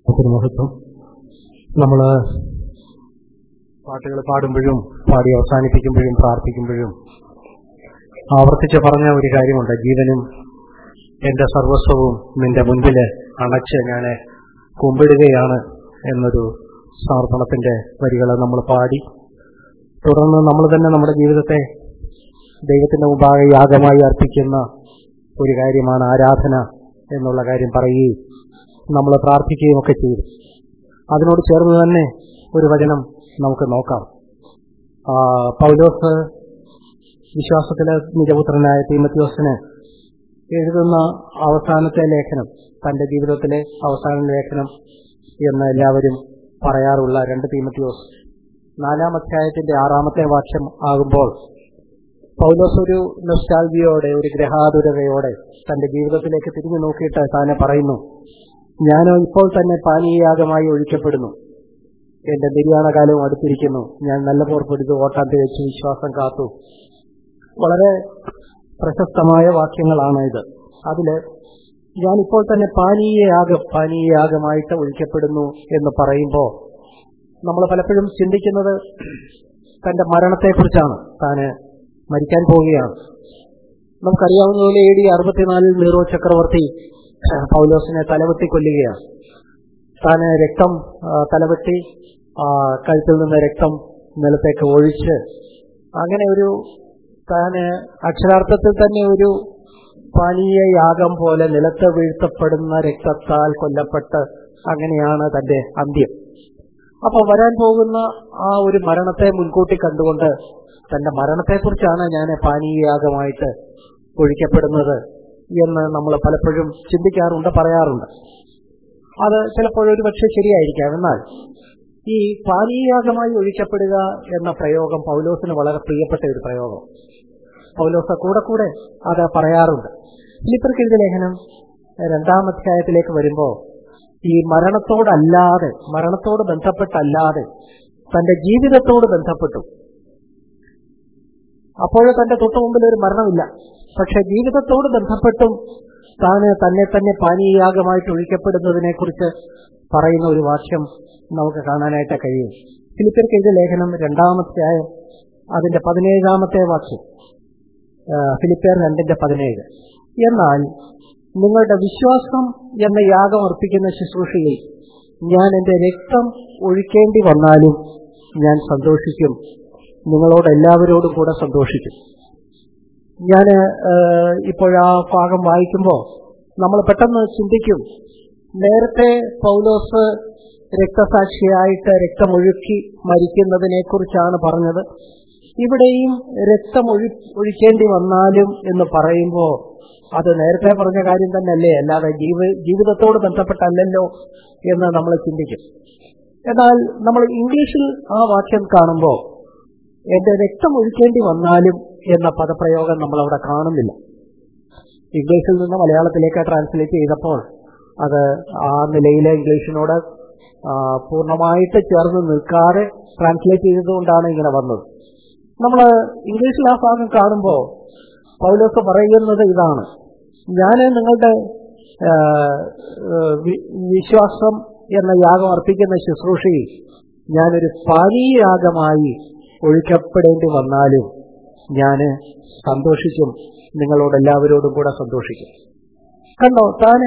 മഹത്വം നമ്മൾ പാട്ടുകൾ പാടുമ്പോഴും പാടി അവസാനിപ്പിക്കുമ്പോഴും പ്രാർത്ഥിക്കുമ്പോഴും ആവർത്തിച്ച് പറഞ്ഞ ഒരു കാര്യമുണ്ട് ജീവനും എന്റെ സർവസ്വവും നിന്റെ മുൻപിൽ അണച്ച് ഞാൻ കുമ്പിടുകയാണ് എന്നൊരു സമർപ്പണത്തിന്റെ വരികൾ നമ്മൾ പാടി തുടർന്ന് നമ്മൾ തന്നെ നമ്മുടെ ജീവിതത്തെ ദൈവത്തിന്റെ മുമ്പാകെ യാഗമായി അർപ്പിക്കുന്ന ഒരു കാര്യമാണ് ആരാധന എന്നുള്ള കാര്യം പറയുകയും നമ്മൾ പ്രാർത്ഥിക്കുകയും ഒക്കെ ചെയ്തു അതിനോട് ചേർന്ന് തന്നെ ഒരു വചനം നമുക്ക് നോക്കാം ആ, പൗലോസ് വിശ്വാസത്തിലെ നിജപുത്രനായ തീമത്യോസിന് എഴുതുന്ന അവസാനത്തെ ലേഖനം തന്റെ ജീവിതത്തിലെ അവസാന ലേഖനം എന്ന് എല്ലാവരും പറയാറുള്ള രണ്ട് തീമത്യോസ് നാലാം അധ്യായത്തിന്റെ ആറാമത്തെ വാക്യം ആകുമ്പോൾ പൗലോസ് ഒരു നൊസ്റ്റാൽജിയോടെ ഒരു ഗ്രഹാതുരതയോടെ തന്റെ ജീവിതത്തിലേക്ക് തിരിഞ്ഞു നോക്കിയിട്ട് താനെ പറയുന്നു ഞാനോ ഇപ്പോൾ തന്നെ പാനീയാഗമായി ഒഴിക്കപ്പെടുന്നു എന്റെ നിര്യാണകാലവും അടുത്തിരിക്കുന്നു ഞാൻ നല്ല പോർപ്പെടുത്തു ഓട്ടാൻ തികച്ചു വിശ്വാസം കാത്തു വളരെ പ്രശസ്തമായ വാക്യങ്ങളാണ് ഇത് അതില് ഞാൻ ഇപ്പോൾ തന്നെ പാനീയയാഗം പാനീയയാഗമായിട്ട് ഒഴിക്കപ്പെടുന്നു എന്ന് പറയുമ്പോൾ നമ്മൾ പലപ്പോഴും ചിന്തിക്കുന്നത് തന്റെ മരണത്തെക്കുറിച്ചാണ് താന് മരിക്കാൻ പോവുകയാണ് നമുക്കറിയാവുന്നതുപോലെ എ ഡി അറുപത്തിനാലിൽ നീറോ ചക്രവർത്തി ഏഹ്, പൗലോസിനെ തലവെട്ടി കൊല്ലുകയാണ് താന് രക്തം ആ, തലവെട്ടി ആ, കഴുത്തിൽ നിന്ന് രക്തം നിലത്തേക്ക് ഒഴിച്ച് അങ്ങനെ ഒരു താന് അക്ഷരാർത്ഥത്തിൽ തന്നെ ഒരു പാനീയ യാഗം പോലെ നിലത്ത് വീഴ്ത്തപ്പെടുന്ന രക്തത്താൽ കൊല്ലപ്പെട്ട് അങ്ങനെയാണ് തന്റെ അന്ത്യം അപ്പൊ വരാൻ പോകുന്ന ആ ഒരു മരണത്തെ മുൻകൂട്ടി കണ്ടുകൊണ്ട് തന്റെ മരണത്തെക്കുറിച്ചാണ് ഞാൻ പാനീയയാഗമായിട്ട് ഒഴിക്കപ്പെടുന്നത് എന്ന് നമ്മൾ പലപ്പോഴും ചിന്തിക്കാറുണ്ട് പറയാറുണ്ട് അത് ചിലപ്പോൾ ഒരു പക്ഷേ ശരിയായിരിക്കാം എന്നാൽ ഈ പാനീയാഗമായി ഒഴിക്കപ്പെടുക എന്ന പ്രയോഗം പൗലോസിന് വളരെ പ്രിയപ്പെട്ട ഒരു പ്രയോഗം പൗലോസ് കൂടെ കൂടെ അത് പറയാറുണ്ട് ഫിലിപ്പർക്ക് എഴുതിയ ലേഖനം രണ്ടാം അധ്യായത്തിലേക്ക് വരുമ്പോൾ ഈ മരണത്തോടല്ലാതെ മരണത്തോട് ബന്ധപ്പെട്ടല്ലാതെ തന്റെ ജീവിതത്തോട് ബന്ധപ്പെട്ടു അപ്പോൾ തന്റെ തൊട്ടു മുമ്പിൽ ഒരു മരണമില്ല പക്ഷെ ജീവിതത്തോട് ബന്ധപ്പെട്ടും താന് തന്നെ തന്നെ പാനീയാഗമായിട്ട് ഒഴിക്കപ്പെടുന്നതിനെ കുറിച്ച് പറയുന്ന ഒരു വാക്യം നമുക്ക് കാണാനായിട്ട് കഴിയും ഫിലിപ്പിർക്ക് എഴുതിയ ലേഖനം രണ്ടാമത്തെ അതിന്റെ പതിനേഴാമത്തെ വാക്യം ആ, ഫിലിപ്പിയർ രണ്ടിന്റെ പതിനേഴ് എന്നാൽ നിങ്ങളുടെ വിശ്വാസം എന്ന യാഗം അർപ്പിക്കുന്ന ശുശ്രൂഷയിൽ ഞാൻ എന്റെ രക്തം ഒഴിക്കേണ്ടി വന്നാലും ഞാൻ സന്തോഷിക്കും നിങ്ങളോട് എല്ലാവരോടും കൂടെ സന്തോഷിക്കും ഞാൻ ഇപ്പോഴാ ഭാഗം വായിക്കുമ്പോൾ നമ്മൾ പെട്ടെന്ന് ചിന്തിക്കും നേരത്തെ പൗലോസ് രക്തസാക്ഷിയായിട്ട് രക്തമൊഴുക്കി മരിക്കുന്നതിനെ കുറിച്ചാണ് പറഞ്ഞത് ഇവിടെയും രക്തം ഒഴി ഒഴിക്കേണ്ടി വന്നാലും എന്ന് പറയുമ്പോൾ അത് നേരത്തെ പറഞ്ഞ കാര്യം തന്നെയല്ലേ അല്ലാതെ ജീവ ജീവിതത്തോട് ബന്ധപ്പെട്ടല്ലല്ലോ എന്ന് നമ്മൾ ചിന്തിക്കും എന്നാൽ നമ്മൾ ഇംഗ്ലീഷിൽ ആ വാക്യം കാണുമ്പോൾ എന്റെ രക്തം ഒഴിക്കേണ്ടി വന്നാലും എന്ന പദപ്രയോഗം നമ്മൾ അവിടെ കാണുന്നില്ല ഇംഗ്ലീഷിൽ നിന്ന് മലയാളത്തിലേക്ക് ട്രാൻസ്ലേറ്റ് ചെയ്തപ്പോൾ അത് ആ നിലയിലെ ഇംഗ്ലീഷിനോട് ആ, പൂർണ്ണമായിട്ട് ചേർന്ന് നിൽക്കാതെ ട്രാൻസ്ലേറ്റ് ചെയ്തതുകൊണ്ടാണ് ഇങ്ങനെ വന്നത് നമ്മൾ ഇംഗ്ലീഷിൽ ആ ഭാഗം കാണുമ്പോൾ പൗലോസ് പറയുന്നത് ഇതാണ് ഞാൻ നിങ്ങളുടെ ആ, വി- വിശ്വാസം എന്ന യാഗം അർപ്പിക്കുന്ന ശുശ്രൂഷയിൽ ഞാനൊരു പാനീയാഗമായി ഒഴിക്കപ്പെടേണ്ടി വന്നാലും ഞാൻ സന്തോഷിക്കും നിങ്ങളോട് എല്ലാവരോടും കൂടെ സന്തോഷിക്കും കണ്ടോ താന്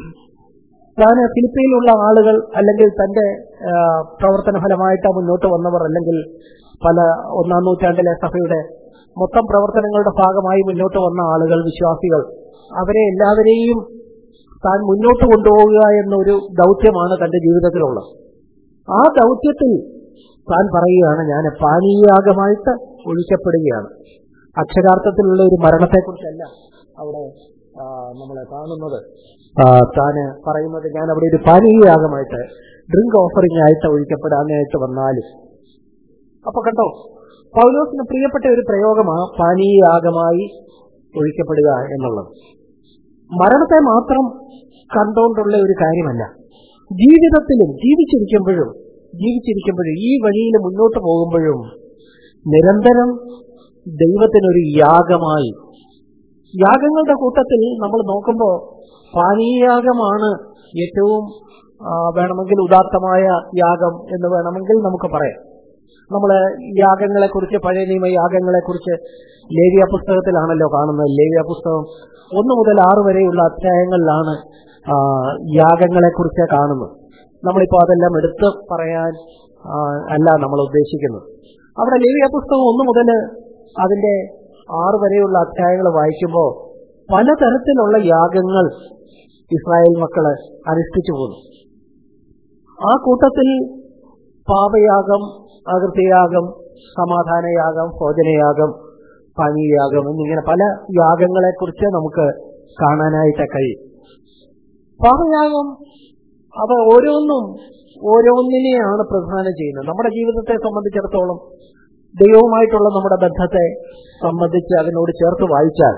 താന് ഫിലിപ്പീനിലുള്ള ആളുകൾ അല്ലെങ്കിൽ തന്റെ ആ, പ്രവർത്തന ഫലമായിട്ട് മുന്നോട്ട് വന്നവർ അല്ലെങ്കിൽ പല ഒന്നാം നൂറ്റാണ്ടിലെ സഭയുടെ മൊത്തം പ്രവർത്തനങ്ങളുടെ ഭാഗമായി മുന്നോട്ട് വന്ന ആളുകൾ വിശ്വാസികൾ അവരെ എല്ലാവരെയും താൻ മുന്നോട്ട് കൊണ്ടുപോവുക എന്നൊരു ദൗത്യമാണ് തന്റെ ജീവിതത്തിലുള്ളത് ആ ദൗത്യത്തിൽ താൻ പറയുകയാണ് ഞാൻ പാനീയാഗമായിട്ട് ഒഴിക്കപ്പെടുകയാണ് അക്ഷരാർത്ഥത്തിലുള്ള ഒരു മരണത്തെക്കുറിച്ചല്ല അവിടെ ആ, നമ്മളെ കാണുന്നത് ആ, താന് പറയുന്നത് ഞാൻ അവിടെ ഒരു പാനീയാഗമായിട്ട് ഡ്രിങ്ക് ഓഫറിംഗ് ആയിട്ട് ഒഴിക്കപ്പെടാനായിട്ട് വന്നാലും അപ്പൊ കണ്ടോ പൗലോസിന് പ്രിയപ്പെട്ട ഒരു പ്രയോഗമാണ് പാനീയാഗമായി ഒഴിക്കപ്പെടുക എന്നുള്ളത് മരണത്തെ മാത്രം കണ്ടുകൊണ്ടുള്ള ഒരു കാര്യമല്ല ജീവിതത്തിലും ജീവിച്ചിരിക്കുമ്പോഴും ജീവിച്ചിരിക്കുമ്പോഴും ഈ വഴിയിൽ മുന്നോട്ട് പോകുമ്പോഴും നിരന്തരം ദൈവത്തിനൊരു യാഗമായി യാഗങ്ങളുടെ കൂട്ടത്തിൽ നമ്മൾ നോക്കുമ്പോൾ പാനീയാഗമാണ് ഏറ്റവും ആ, വേണമെങ്കിൽ ഉദാത്തമായ യാഗം എന്ന് വേണമെങ്കിൽ നമുക്ക് പറയാം നമ്മള് യാഗങ്ങളെ കുറിച്ച് പഴയ നിയമ യാഗങ്ങളെ കുറിച്ച് ലേവ്യ പുസ്തകത്തിലാണല്ലോ കാണുന്നത് ലേവ്യ പുസ്തകം ഒന്ന് മുതൽ ആറ് വരെയുള്ള അധ്യായങ്ങളിലാണ് ആ, യാഗങ്ങളെ കുറിച്ച് കാണുന്നത് നമ്മളിപ്പോ അതെല്ലാം എടുത്ത് പറയാൻ ആ, അല്ല നമ്മൾ ഉദ്ദേശിക്കുന്നത് അവിടെ ലേവ്യ പുസ്തകം ഒന്ന് മുതൽ അതിന്റെ ആറ് വരെയുള്ള അധ്യായങ്ങൾ വായിക്കുമ്പോൾ പലതരത്തിലുള്ള യാഗങ്ങൾ ഇസ്രായേൽ മക്കള് അനുഷ്ഠിച്ചു പോകുന്നു ആ കൂട്ടത്തിൽ പാപയാഗം അകൃത്യയാഗം സമാധാനയാഗം ഭോജനയാഗം പാനീയാഗം എന്നിങ്ങനെ പല യാഗങ്ങളെ കുറിച്ച് നമുക്ക് കാണാനായിട്ട് കഴിയും പാപയാഗം അവ ഓരോന്നും ഓരോന്നിനെയാണ് പ്രധാനം ചെയ്യുന്നത് നമ്മുടെ ജീവിതത്തെ സംബന്ധിച്ചിടത്തോളം ദൈവവുമായിട്ടുള്ള നമ്മുടെ ബന്ധത്തെ സംബന്ധിച്ച് അതിനോട് ചേർത്ത് വായിച്ചാൽ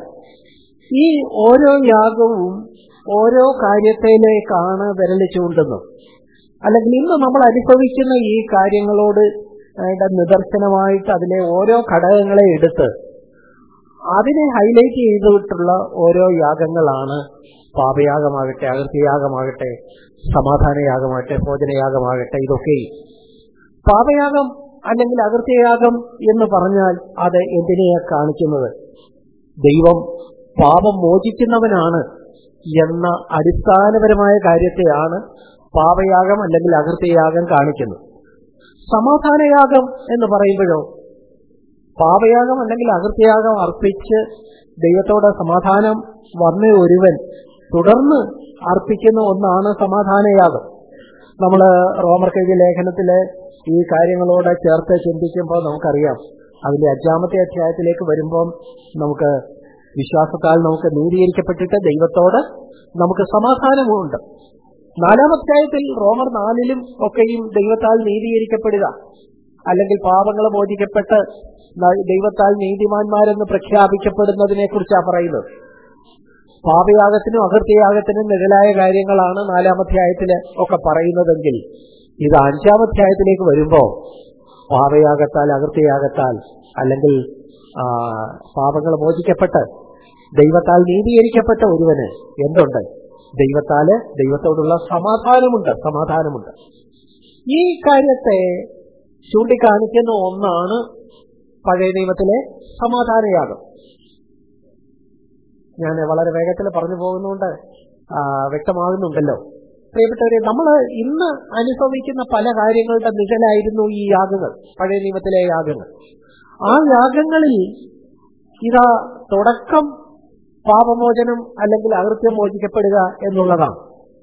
ഈ ഓരോ യാഗവും ഓരോ കാര്യത്തിലേക്കാണ് വിരൽ ചൂണ്ടുന്നത് അല്ലെങ്കിൽ ഇന്ന് നമ്മൾ അനുഭവിക്കുന്ന ഈ കാര്യങ്ങളോട് അതിന്റെ നിദർശനമായിട്ട് അതിലെ ഓരോ ഘടകങ്ങളെ എടുത്ത് അതിനെ ഹൈലൈറ്റ് ചെയ്തിട്ടുള്ള ഓരോ യാഗങ്ങളാണ് പാപയാഗമാകട്ടെ അകൃത്യയാഗമാകട്ടെ സമാധാനയാഗമാകട്ടെ ഭോജനയാഗമാകട്ടെ ഇതൊക്കെയും പാപയാഗം അല്ലെങ്കിൽ അകൃത്യയാഗം എന്ന് പറഞ്ഞാൽ അത് എന്തിനെയാ കാണിക്കുന്നത് ദൈവം പാപം മോചിക്കുന്നവനാണ് എന്ന അടിസ്ഥാനപരമായ കാര്യത്തെയാണ് പാപയാഗം അല്ലെങ്കിൽ അകൃത്യയാഗം കാണിക്കുന്നത് സമാധാനയാഗം എന്ന് പറയുമ്പോഴോ പാപയാഗം അല്ലെങ്കിൽ അകൃത്യയാഗം അർപ്പിച്ച് ദൈവത്തോട് സമാധാനം വന്ന ഒരുവൻ തുടർന്ന് അർപ്പിക്കുന്ന ഒന്നാണ് സമാധാനയാഗം നമ്മൾ റോമർ കഴിഞ്ഞ ലേഖനത്തില് ഈ കാര്യങ്ങളോട് ചേർത്ത് ചിന്തിക്കുമ്പോൾ നമുക്കറിയാം അതിന്റെ അഞ്ചാമത്തെ അധ്യായത്തിലേക്ക് വരുമ്പോൾ നമുക്ക് വിശ്വാസത്താൽ നമുക്ക് നീതീകരിക്കപ്പെട്ടിട്ട് ദൈവത്തോട് നമുക്ക് സമാധാനമുണ്ട് നാലാം അധ്യായത്തിൽ റോമർ നാലിലും ഒക്കെയും ദൈവത്താൽ നീതീകരിക്കപ്പെടുക അല്ലെങ്കിൽ പാപങ്ങൾ മോചിക്കപ്പെട്ട് ന- ദൈവത്താൽ നീതിമാന്മാരെന്ന് പ്രഖ്യാപിക്കപ്പെടുന്നതിനെ കുറിച്ചാണ് പറയുന്നത് പാപയാഗത്തിനും അകൃത്യയാഗത്തിനും നിഴലായ കാര്യങ്ങളാണ് നാലാം അധ്യായത്തില് ഒക്കെ പറയുന്നതെങ്കിൽ ഇത് അഞ്ചാം അധ്യായത്തിലേക്ക് വരുമ്പോ പാപയാഗത്താൽ അകൃത്യയാഗത്താൽ അല്ലെങ്കിൽ ആ, പാപങ്ങൾ മോചിക്കപ്പെട്ട് ദൈവത്താൽ നീതീകരിക്കപ്പെട്ട ഒരുവന് എന്തുണ്ട് ദൈവത്താല് ദൈവത്തോടുള്ള സമാധാനമുണ്ട് സമാധാനമുണ്ട് ഈ കാര്യത്തെ ചൂണ്ടിക്കാണിക്കുന്ന ഒന്നാണ് പഴയ നിയമത്തിലെ സമാധാനയാഗം ഞാൻ വളരെ വേഗത്തിൽ പറഞ്ഞു പോകുന്നതുകൊണ്ട് ആ, വ്യക്തമാകുന്നുണ്ടല്ലോ പ്രിയപ്പെട്ടവരെ നമ്മൾ ഇന്ന് അനുഭവിക്കുന്ന പല കാര്യങ്ങളുടെ നിഴലായിരുന്നു ഈ യാഗങ്ങൾ പഴയ നിയമത്തിലെ യാഗങ്ങൾ ആ യാഗങ്ങളിൽ ഇതാ തുടക്കം പാപമോചനം അല്ലെങ്കിൽ അകൃത്യം മോചിക്കപ്പെടുക എന്നുള്ളതാണ്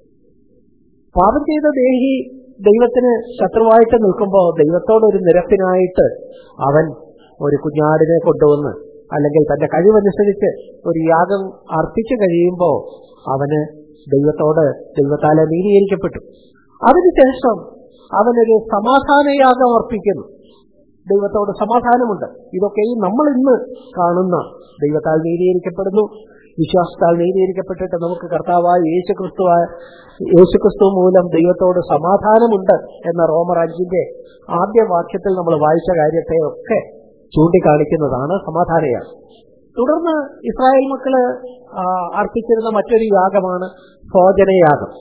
പാപം ചെയ്ത ദേഹി ദൈവത്തിന് ശത്രുവായിട്ട് നിൽക്കുമ്പോൾ ദൈവത്തോടൊരു നിരപ്പിനായിട്ട് അവൻ ഒരു കുഞ്ഞാടിനെ കൊണ്ടുവന്ന് അല്ലെങ്കിൽ തന്റെ കഴിവനുസരിച്ച് ഒരു യാഗം അർപ്പിച്ചു കഴിയുമ്പോൾ അവന് ദൈവത്തോട് ദൈവത്താലെ നീതീകരിക്കപ്പെട്ടു അതിനുശേഷം അവനൊരു സമാധാനയാഗം അർപ്പിക്കുന്നു ദൈവത്തോട് സമാധാനമുണ്ട് ഇതൊക്കെയും നമ്മൾ ഇന്ന് കാണുന്ന ദൈവത്താൽ നീതീകരിക്കപ്പെടുന്നു വിശ്വാസത്താൽ നീതീകരിക്കപ്പെട്ടിട്ട് നമുക്ക് കർത്താവായ യേശുക്രിസ്തുവായ യേശുക്രിസ്തു മൂലം ദൈവത്തോട് സമാധാനമുണ്ട് എന്ന റോമർ അഞ്ചിന്റെ ആദ്യ വാക്യത്തിൽ നമ്മൾ വായിച്ച കാര്യത്തെ ഒക്കെ ചൂണ്ടിക്കാണിക്കുന്നതാണ് സമാധാനയാഗം തുടർന്ന് ഇസ്രായേൽ മക്കള് ആ, അർപ്പിച്ചിരുന്ന മറ്റൊരു യാഗമാണ് ഭോജനയാഗം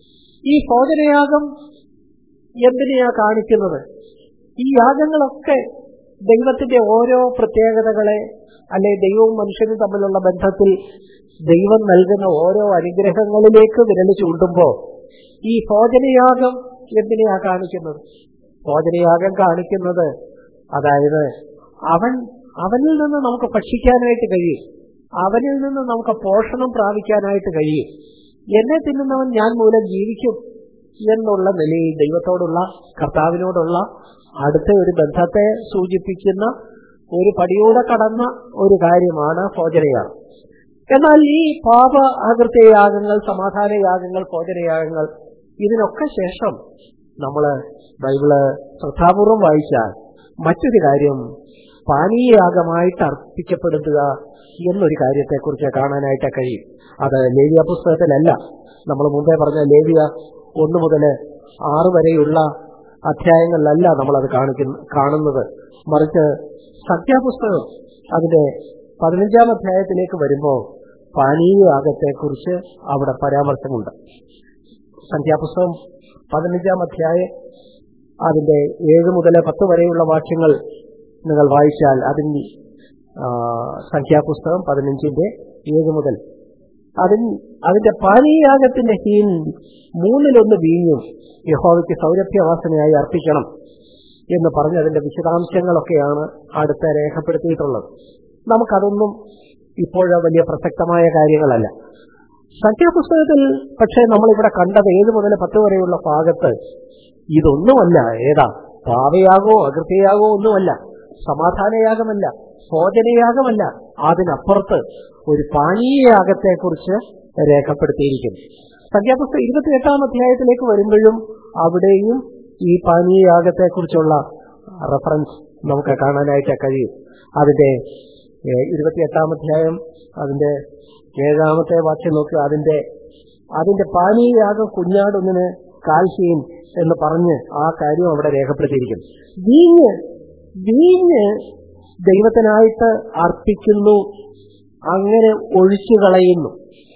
ഈ ഭോജനയാഗം എന്തിനെയാ കാണിക്കുന്നത് ഈ യാഗങ്ങളൊക്കെ ദൈവത്തിന്റെ ഓരോ പ്രത്യേകതകളെ അല്ലെ ദൈവവും മനുഷ്യനും തമ്മിലുള്ള ബന്ധത്തിൽ ദൈവം നൽകുന്ന ഓരോ അനുഗ്രഹങ്ങളിലേക്ക് വിരൽ ചൂണ്ടുമ്പോ ഈ ഭോജനയാഗം എന്തിനെയാ കാണിക്കുന്നത് ഭോജനയാഗം കാണിക്കുന്നത് അതായത് അവൻ അവനിൽ നിന്ന് നമുക്ക് ഭക്ഷിക്കാനായിട്ട് കഴിയും അവനിൽ നിന്ന് നമുക്ക് പോഷണം പ്രാപിക്കാനായിട്ട് കഴിയും എന്നെ തിന്നുന്നവൻ ഞാൻ മൂലം ജീവിക്കും എന്നുള്ള നിലയിൽ ദൈവത്തോടുള്ള കർത്താവിനോടുള്ള അടുത്ത ഒരു ബന്ധത്തെ സൂചിപ്പിക്കുന്ന ഒരു പടിയൂടെ കടന്ന ഒരു കാര്യമാണ് ഭോജനയാഗം എന്നാൽ ഈ പാപ അകൃത്യയാഗങ്ങൾ സമാധാനയാഗങ്ങൾ ഭോജനയാഗങ്ങൾ ഇതിനൊക്കെ ശേഷം നമ്മൾ ബൈബിള് ശ്രദ്ധാപൂർവം വായിച്ചാൽ മറ്റൊരു കാര്യം പാനീയയാഗമായിട്ട് അർപ്പിക്കപ്പെടുക എന്നൊരു കാര്യത്തെക്കുറിച്ച് കാണാനായിട്ട് കഴിയും അത് ലേവിയ പുസ്തകത്തിലല്ല നമ്മൾ മുമ്പേ പറഞ്ഞ ലേവിയ ഒന്ന് മുതൽ ആറ് വരെയുള്ള അധ്യായങ്ങളിലല്ല നമ്മളത് കാണിക്കുന്ന കാണുന്നത് മറിച്ച് സംഖ്യാപുസ്തകം അതിന്റെ പതിനഞ്ചാം അധ്യായത്തിലേക്ക് വരുമ്പോൾ പാനീയയാഗത്തെക്കുറിച്ച് അവിടെ പരാമർശമുണ്ട് സംഖ്യാപുസ്തകം പതിനഞ്ചാം അധ്യായം അതിന്റെ ഏഴ് മുതൽ പത്ത് വരെയുള്ള വാക്യങ്ങൾ നിങ്ങൾ വായിച്ചാൽ അതിൽ ആ, സംഖ്യാപുസ്തകം പതിനഞ്ചിന്റെ ഏഴ് മുതൽ അതിൽ അതിന്റെ പാനീയാഗത്തിന്റെ ഹീൻ മൂന്നിലൊന്ന് വീഞ്ഞും യഹോവയ്ക്ക് സൗരഭ്യവാസനയായി അർപ്പിക്കണം എന്ന് പറഞ്ഞ് അതിന്റെ വിശദാംശങ്ങളൊക്കെയാണ് അടുത്ത രേഖപ്പെടുത്തിയിട്ടുള്ളത് നമുക്കതൊന്നും ഇപ്പോഴ വലിയ പ്രസക്തമായ കാര്യങ്ങളല്ല സംഖ്യാപുസ്തകത്തിൽ പക്ഷേ നമ്മളിവിടെ കണ്ടത് ഏഴ് മുതൽ പത്ത് വരെയുള്ള ഭാഗത്ത് ഇതൊന്നുമല്ല ഏതാ പാവയാകോ അകൃത്യയാകോ ഒന്നുമല്ല സമാധാനയാഗമല്ല ഭോജനയാഗമല്ല അതിനപ്പുറത്ത് ഒരു പാനീയയാഗത്തെക്കുറിച്ച് രേഖപ്പെടുത്തിയിരിക്കുന്നു സംഖ്യാപുസ്തകം ഇരുപത്തിയെട്ടാം അധ്യായത്തിലേക്ക് വരുമ്പോഴും അവിടെയും ഈ പാനീയയാഗത്തെക്കുറിച്ചുള്ള റെഫറൻസ് നമുക്ക് കാണാനായിട്ട് കഴിയും അതിന്റെ ഏഹ്, ഇരുപത്തിയെട്ടാം അധ്യായം അതിന്റെ ഏഴാമത്തെ വാക്യം നോക്കി അതിന്റെ അതിന്റെ പാനീയയാഗം കുഞ്ഞാടൊന്നിന് കാൽസ്യം എന്ന് പറഞ്ഞ് ആ കാര്യം അവിടെ രേഖപ്പെടുത്തിയിരിക്കുന്നു വീഞ്ഞ് വീഞ്ഞ് ദൈവത്തിനായിട്ട് അർപ്പിക്കുന്നു അങ്ങനെ ഒഴിച്ചു കളയുന്നു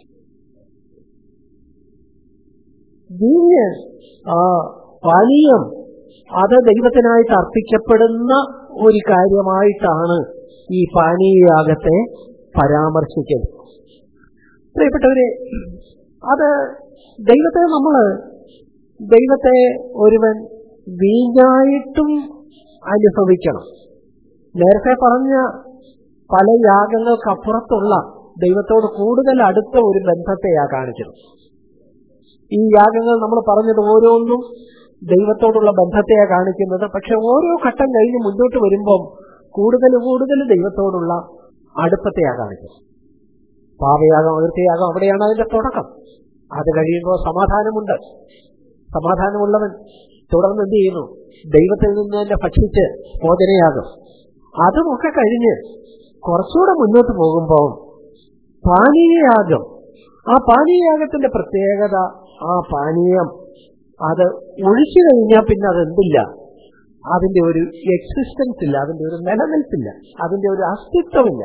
വീഞ്ഞ് ആ പാനീയം അത് ദൈവത്തിനായിട്ട് അർപ്പിക്കപ്പെടുന്ന ഒരു കാര്യമായിട്ടാണ് ഈ പാനീയയാഗത്തെ പരാമർശിക്കുന്നത് പ്രിയപ്പെട്ടവരെ അത് ദൈവത്തെ നമ്മള് ദൈവത്തെ ഒരുവൻ വീഞ്ഞായിട്ടും അനുഭവിക്കണം നേരത്തെ പറഞ്ഞ പല യാഗങ്ങൾക്കപ്പുറത്തുള്ള ദൈവത്തോട് കൂടുതൽ അടുത്ത ഒരു ബന്ധത്തെയാ കാണിച്ചത് ഈ യാഗങ്ങൾ നമ്മൾ പറഞ്ഞത് ഓരോന്നും ദൈവത്തോടുള്ള ബന്ധത്തെയാ കാണിക്കുന്നത് പക്ഷെ ഓരോ ഘട്ടം കഴിഞ്ഞ് മുന്നോട്ട് വരുമ്പം കൂടുതൽ കൂടുതൽ ദൈവത്തോടുള്ള അടുപ്പത്തെയാ കാണിക്കുന്നത് പാപയാഗം അതിർത്തിയാഗം അവിടെയാണ് അതിന്റെ തുടക്കം അത് കഴിയുമ്പോൾ സമാധാനമുണ്ട് സമാധാനമുള്ളവൻ തുടർന്ന് എന്ത് ചെയ്യുന്നു ദൈവത്തിൽ നിന്ന് തന്നെ ഭക്ഷിച്ച് മോചനയാകും അതുമൊക്കെ കഴിഞ്ഞ് കുറച്ചുകൂടെ മുന്നോട്ട് പോകുമ്പോൾ പാനീയയാഗം ആ പാനീയയാഗത്തിന്റെ പ്രത്യേകത ആ പാനീയം അത് ഒഴിച്ചു കഴിഞ്ഞാൽ പിന്നെ അതെന്തില്ല അതിന്റെ ഒരു എക്സിസ്റ്റൻസ് ഇല്ല അതിന്റെ ഒരു നിലനിൽപ്പില്ല അതിന്റെ ഒരു അസ്തിത്വമില്ല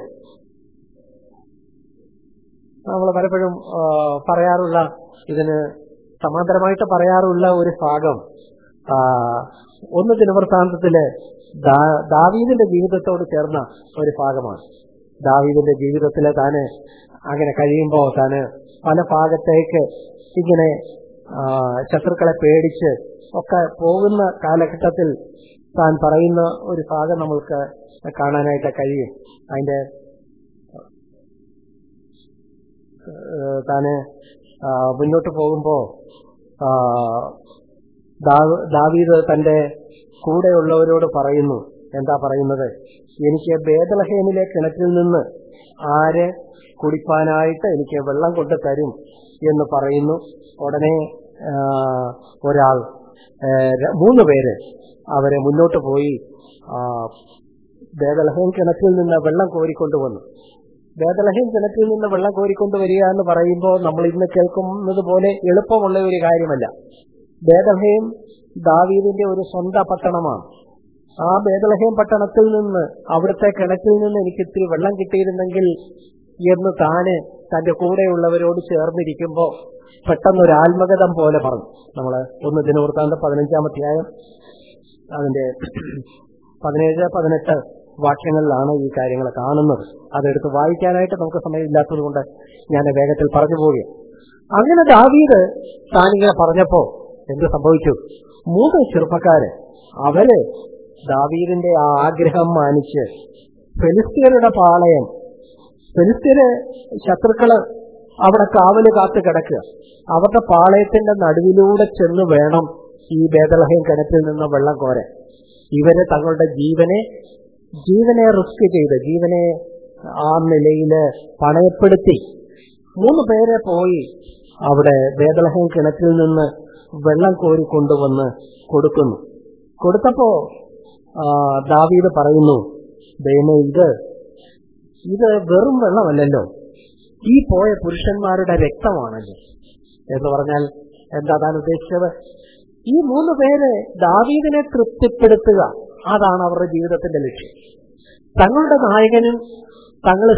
നമ്മൾ പലപ്പോഴും ആ, പറയാറുള്ള ഇതിന് സമാന്തരമായിട്ട് പറയാറുള്ള ഒരു ഭാഗം ആ, ഒന്ന് ദിനവൃത്താന്തത്തില് ദാ- ദാവീദിന്റെ ജീവിതത്തോട് ചേർന്ന ഒരു ഭാഗമാണ് ദാവീദിന്റെ ജീവിതത്തില് താന് അങ്ങനെ കഴിയുമ്പോൾ താന് പല ഭാഗത്തേക്ക് ഇങ്ങനെ ആ, ശത്രുക്കളെ പേടിച്ച് ഒക്കെ പോകുന്ന കാലഘട്ടത്തിൽ താൻ പറയുന്ന ഒരു ഭാഗം നമ്മൾക്ക് കാണാനായിട്ട് കഴിയും അതിന്റെ ഏഹ് താന് ആ, മുന്നോട്ട് പോകുമ്പോ ആ, ദാ- ദാവീദ് തന്റെ കൂടെയുള്ളവരോട് പറയുന്നു എന്താ പറയുന്നത് എനിക്ക് ബേദലഹേമിലെ കിണറ്റിൽ നിന്ന് ആര് കുടിപ്പാനായിട്ട് എനിക്ക് വെള്ളം കൊണ്ട് തരും എന്ന് പറയുന്നു ഉടനെ ആ, ഒരാൾ ഏ, ര- മൂന്ന് പേര് അവരെ മുന്നോട്ട് പോയി ആ, ബേദലഹേം കിണറ്റിൽ നിന്ന് വെള്ളം കോരിക്കൊണ്ടുവന്നു ബേദലഹീം കിണറ്റിൽ നിന്ന് വെള്ളം കോരിക്കൊണ്ട് വരിക എന്ന് പറയുമ്പോൾ നമ്മൾ ഇന്ന് കേൾക്കുന്നത് പോലെ എളുപ്പമുള്ള ഒരു കാര്യമല്ല ബേദലഹീം ദാവീദിന്റെ ഒരു സ്വന്തം പട്ടണമാണ് ആ ബേദലഹീം പട്ടണത്തിൽ നിന്ന് അവിടുത്തെ കിണറ്റിൽ നിന്ന് എനിക്ക് ഇത്തിരി വെള്ളം കിട്ടിയിരുന്നെങ്കിൽ എന്ന് താന് തന്റെ കൂടെയുള്ളവരോട് ചേർന്നിരിക്കുമ്പോ പെട്ടെന്നൊരു ആത്മഗതം പോലെ പറഞ്ഞു നമ്മള് ഒന്ന് ദിനവൃത്താന്ത പതിനഞ്ചാം അധ്യായം അതിന്റെ പതിനേഴ് പതിനെട്ട് വാക്യങ്ങളിലാണ് ഈ കാര്യങ്ങൾ കാണുന്നത് അതെടുത്ത് വായിക്കാനായിട്ട് നമുക്ക് സമയമില്ലാത്തത് കൊണ്ട് ഞാൻ വേഗത്തിൽ പറഞ്ഞു പോവുകയാണ് അങ്ങനെ ദാവീദ് താനിങ്ങനെ പറഞ്ഞപ്പോ എന്ത് സംഭവിച്ചു മൂന്ന് ചെറുപ്പക്കാര് അവര് ദാവീദിന്റെ ആ ആഗ്രഹം മാനിച്ച് ഫെലിസ്തീനയുടെ പാളയം ഫെലിസ്തീന് ശത്രുക്കള് അവിടെ കാവല് കാത്തു കിടക്കുക അവരുടെ പാളയത്തിന്റെ നടുവിലൂടെ ചെന്ന് വേണം ഈ ബേദലഹയം കിണറ്റിൽ നിന്ന് വെള്ളം കോരാൻ ഇവര് തങ്ങളുടെ ജീവനെ ജീവനെ റിസ്ക് ചെയ്ത് ജീവനെ ആ നിലയില് പണയപ്പെടുത്തി മൂന്ന് പേരെ പോയി അവിടെ ബേദലഹം കിണറ്റിൽ നിന്ന് വെള്ളം കോരി കൊണ്ടുവന്ന് കൊടുക്കുന്നു കൊടുത്തപ്പോ ആ, ദാവീദ് പറയുന്നു ദൈവമേ ഇത് ഇത് വെറും വെള്ളമല്ലല്ലോ ഈ പോയ പുരുഷന്മാരുടെ രക്തമാണല്ലോ എന്ന് പറഞ്ഞാൽ എന്താ താൻ ഉദ്ദേശിച്ചത് ഈ മൂന്ന് പേര് ദാവീദിനെ തൃപ്തിപ്പെടുത്തുക അതാണ് അവരുടെ ജീവിതത്തിന്റെ ലക്ഷ്യം തങ്ങളുടെ നായകനും തങ്ങളെ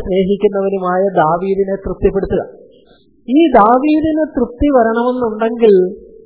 സ്നേഹിക്കുന്നവനുമായ ദാവീദിനെ തൃപ്തിപ്പെടുത്തുക ഈ ദാവീദിന് തൃപ്തി വരണമെന്നുണ്ടെങ്കിൽ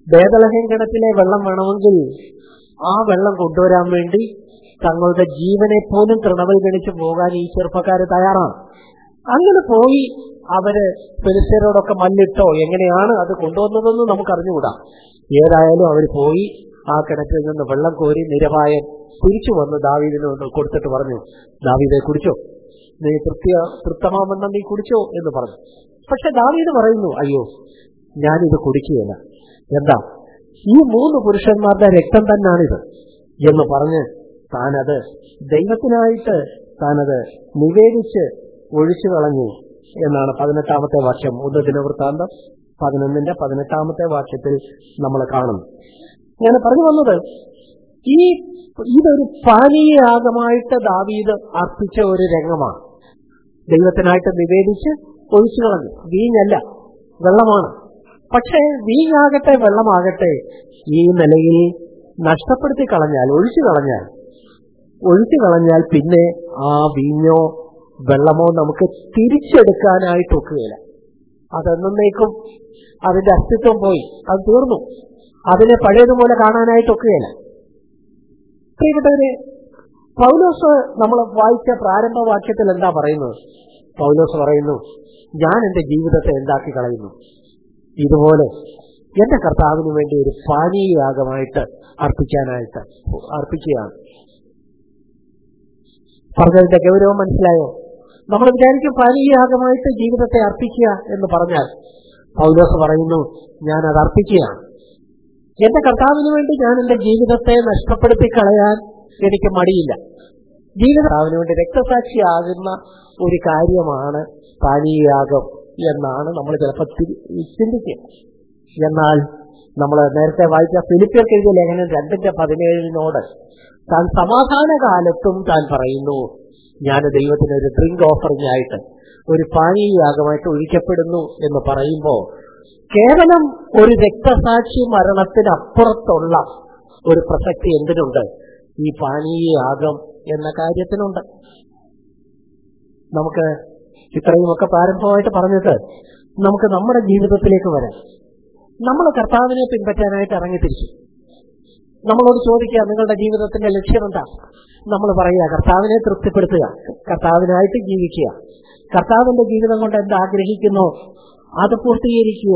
ബേദലഹം കിണറ്റിലെ വെള്ളം വേണമെങ്കിൽ ആ വെള്ളം കൊണ്ടുവരാൻ വേണ്ടി തങ്ങളുടെ ജീവനെ പോലും തൃണവൽഗണിച്ച് പോകാൻ ഈ ചെറുപ്പക്കാർ തയ്യാറാണ് അങ്ങനെ പോയി അവര് ഫെലിസ്തീനോടൊക്കെ മല്ലിട്ടോ എങ്ങനെയാണ് അത് കൊണ്ടുവന്നതെന്ന് നമുക്ക് അറിഞ്ഞുകൂടാ ഏതായാലും അവർ പോയി ആ കിണറ്റിൽ നിന്ന് വെള്ളം കോരി നിരപായൻ തിരിച്ചു വന്ന് ദാവീദിന് കൊണ്ട് കൊടുത്തിട്ട് പറഞ്ഞു ദാവീദെ കുടിച്ചോ നീ തൃപ്തിയ തൃപ്തമാമെന്ന നീ കുടിച്ചോ എന്ന് പറഞ്ഞു പക്ഷെ ദാവീദ് പറയുന്നു അയ്യോ ഞാനിത് കുടിക്കുകയില്ല എന്താ ഈ മൂന്ന് പുരുഷന്മാരുടെ രക്തം തന്നാണിത് എന്ന് പറഞ്ഞ് താനത് ദൈവത്തിനായിട്ട് താനത് നിവേദിച്ച് ഒഴിച്ചു കളഞ്ഞു എന്നാണ് പതിനെട്ടാമത്തെ വാക്യം ഒന്ന് ദിനവൃത്താന്തം പതിനൊന്നിന്റെ പതിനെട്ടാമത്തെ വാക്യത്തിൽ നമ്മൾ കാണുന്നു ഞാൻ പറഞ്ഞു വന്നത് ഈ ഇതൊരു പാനീയാഗമായിട്ട് ദാവീദ് അർപ്പിച്ച ഒരു രംഗമാണ് ദൈവത്തിനായിട്ട് നിവേദിച്ച് ഒഴിച്ചു കളഞ്ഞു വീഞ്ഞല്ല വെള്ളമാണ് പക്ഷേ വീഞ്ഞാകട്ടെ വെള്ളമാകട്ടെ ഈ നിലയിൽ നഷ്ടപ്പെടുത്തി കളഞ്ഞാൽ ഒഴിച്ചു കളഞ്ഞാൽ ഒഴിച്ചു കളഞ്ഞാൽ പിന്നെ ആ വീഞ്ഞോ വെള്ളമോ നമുക്ക് തിരിച്ചെടുക്കാനായിട്ട് ഒക്കുകയില്ല അതെന്നേക്കും അതിന്റെ അസ്തിത്വം പോയി അത് തീർന്നു അതിനെ പഴയതുപോലെ കാണാനായിട്ട് ഒക്കുകയില്ല പ്രിയപ്പെട്ടവര് പൗലോസ് നമ്മൾ വായിച്ച പ്രാരംഭ വാക്യത്തിൽ എന്താ പറയുന്നത് പൗലോസ് പറയുന്നു ഞാൻ എന്റെ ജീവിതത്തെ എന്താക്കി കളയുന്നു ഇതുപോലെ എന്റെ കർത്താവിന് വേണ്ടി ഒരു പാനീയാഗമായിട്ട് അർപ്പിക്കാനായിട്ട് അർപ്പിക്കുകയാണ് പറഞ്ഞതിന്റെ ഗൗരവം മനസ്സിലായോ നമ്മൾ വിചാരിക്കും പാനീയാഗമായിട്ട് ജീവിതത്തെ അർപ്പിക്കുക എന്ന് പറഞ്ഞാൽ പൗലോസ് പറയുന്നു ഞാൻ അത് അർപ്പിക്കുകയാണ് എന്റെ കർത്താവിന് വേണ്ടി ഞാൻ എന്റെ ജീവിതത്തെ നഷ്ടപ്പെടുത്തി കളയാൻ എനിക്ക് മടിയില്ല ജീവിതാവിന് വേണ്ടി രക്തസാക്ഷിയാകുന്ന ഒരു കാര്യമാണ് പാനീയാഗം എന്നാണ് നമ്മൾ ചിലപ്പോൾ ചിന്തിക്കുക എന്നാൽ നമ്മൾ നേരത്തെ വായിച്ച ഫിലിപ്പിയർക്ക് എഴുതിയ ലേഖനം രണ്ടിന്റെ പതിനേഴിനോട് താൻ സമാധാന കാലത്തും താൻ പറയുന്നു ഞാൻ ദൈവത്തിന് ഒരു ഡ്രിങ്ക് ഓഫറിംഗ് ആയിട്ട് ഒരു പാനീയാഗമായിട്ട് ഒഴിക്കപ്പെടുന്നു എന്ന് പറയുമ്പോൾ കേവലം ഒരു രക്തസാക്ഷി മരണത്തിനപ്പുറത്തുള്ള ഒരു പ്രസക്തി എന്തിനുണ്ട് ഈ പാനീയാഗം എന്ന കാര്യത്തിനുണ്ട് നമുക്ക് ഇത്രയുമൊക്കെ പ്രാരംഭമായിട്ട് പറഞ്ഞിട്ട് നമുക്ക് നമ്മുടെ ജീവിതത്തിലേക്ക് വരാം നമ്മൾ കർത്താവിനെ പിൻപറ്റാനായിട്ട് ഇറങ്ങിത്തിരിച്ചു നമ്മളോട് ചോദിക്കുക നിങ്ങളുടെ ജീവിതത്തിന്റെ ലക്ഷ്യം എന്താ നമ്മൾ പറയുക കർത്താവിനെ തൃപ്തിപ്പെടുത്തുക കർത്താവിനായിട്ട് ജീവിക്കുക കർത്താവിന്റെ ജീവിതം കൊണ്ട് എന്ത് ആഗ്രഹിക്കുന്നോ അത് പൂർത്തീകരിക്കുക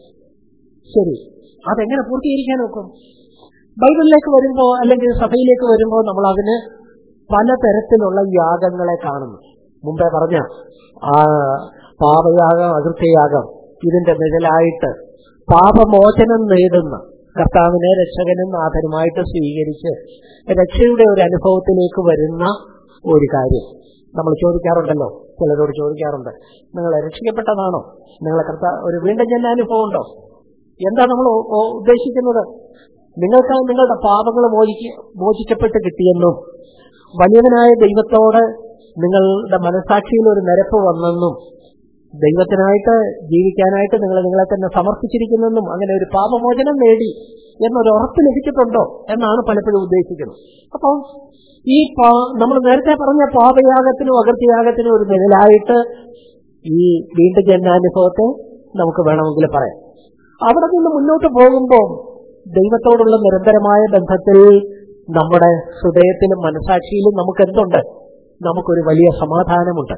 ശരി അതെങ്ങനെ പൂർത്തീകരിക്കാൻ നോക്കും ബൈബിളിലേക്ക് വരുമ്പോ അല്ലെങ്കിൽ സഭയിലേക്ക് വരുമ്പോ നമ്മൾ അതിന് പലതരത്തിലുള്ള യാഗങ്ങളെ കാണുന്നു മുമ്പേ പറഞ്ഞ ആ പാപയാഗം അകൃത്യയാഗം ഇതിന്റെ നിഴലായിട്ട് പാപമോചനം നേടുന്ന കർത്താവിനെ രക്ഷകനും നാഥനുമായിട്ട് സ്വീകരിച്ച് രക്ഷയുടെ ഒരു അനുഭവത്തിലേക്ക് വരുന്ന ഒരു കാര്യം നമ്മൾ ചോദിക്കാറുണ്ടല്ലോ ചിലരോട് ചോദിക്കാറുണ്ട് നിങ്ങൾ രക്ഷിക്കപ്പെട്ടതാണോ നിങ്ങളെ കർത്താ ഒരു വീണ്ടും ജന്മ അനുഭവം ഉണ്ടോ എന്താ നമ്മൾ ഉദ്ദേശിക്കുന്നത് നിങ്ങൾക്ക് നിങ്ങളുടെ പാപങ്ങൾ മോചിക്ക മോചിക്കപ്പെട്ട് കിട്ടിയെന്നും വലിയവനായ ദൈവത്തോട് നിങ്ങളുടെ മനസാക്ഷിയിൽ ഒരു നിരപ്പ് വന്നെന്നും ദൈവത്തിനായിട്ട് ജീവിക്കാനായിട്ട് നിങ്ങൾ നിങ്ങളെ തന്നെ സമർപ്പിച്ചിരിക്കുന്നെന്നും അങ്ങനെ ഒരു പാപമോചനം നേടി എന്നൊരു ഉറപ്പ് ലഭിച്ചിട്ടുണ്ടോ എന്നാണ് പലപ്പോഴും ഉദ്ദേശിക്കുന്നത് അപ്പോൾ ഈ നമ്മൾ നേരത്തെ പറഞ്ഞ പാപയാഗത്തിനും അകൃത്യയാഗത്തിനും ഒരു നിഴലായിട്ട് ഈ വീണ്ടും ജന്മാനുഭവത്തെ നമുക്ക് വേണമെങ്കിൽ പറയാം അവിടെ നിന്ന് മുന്നോട്ട് പോകുമ്പോൾ ദൈവത്തോടുള്ള നിരന്തരമായ ബന്ധത്തിൽ നമ്മുടെ ഹൃദയത്തിലും മനസാക്ഷിയിലും നമുക്ക് എന്തുണ്ട് നമുക്കൊരു വലിയ സമാധാനമുണ്ട്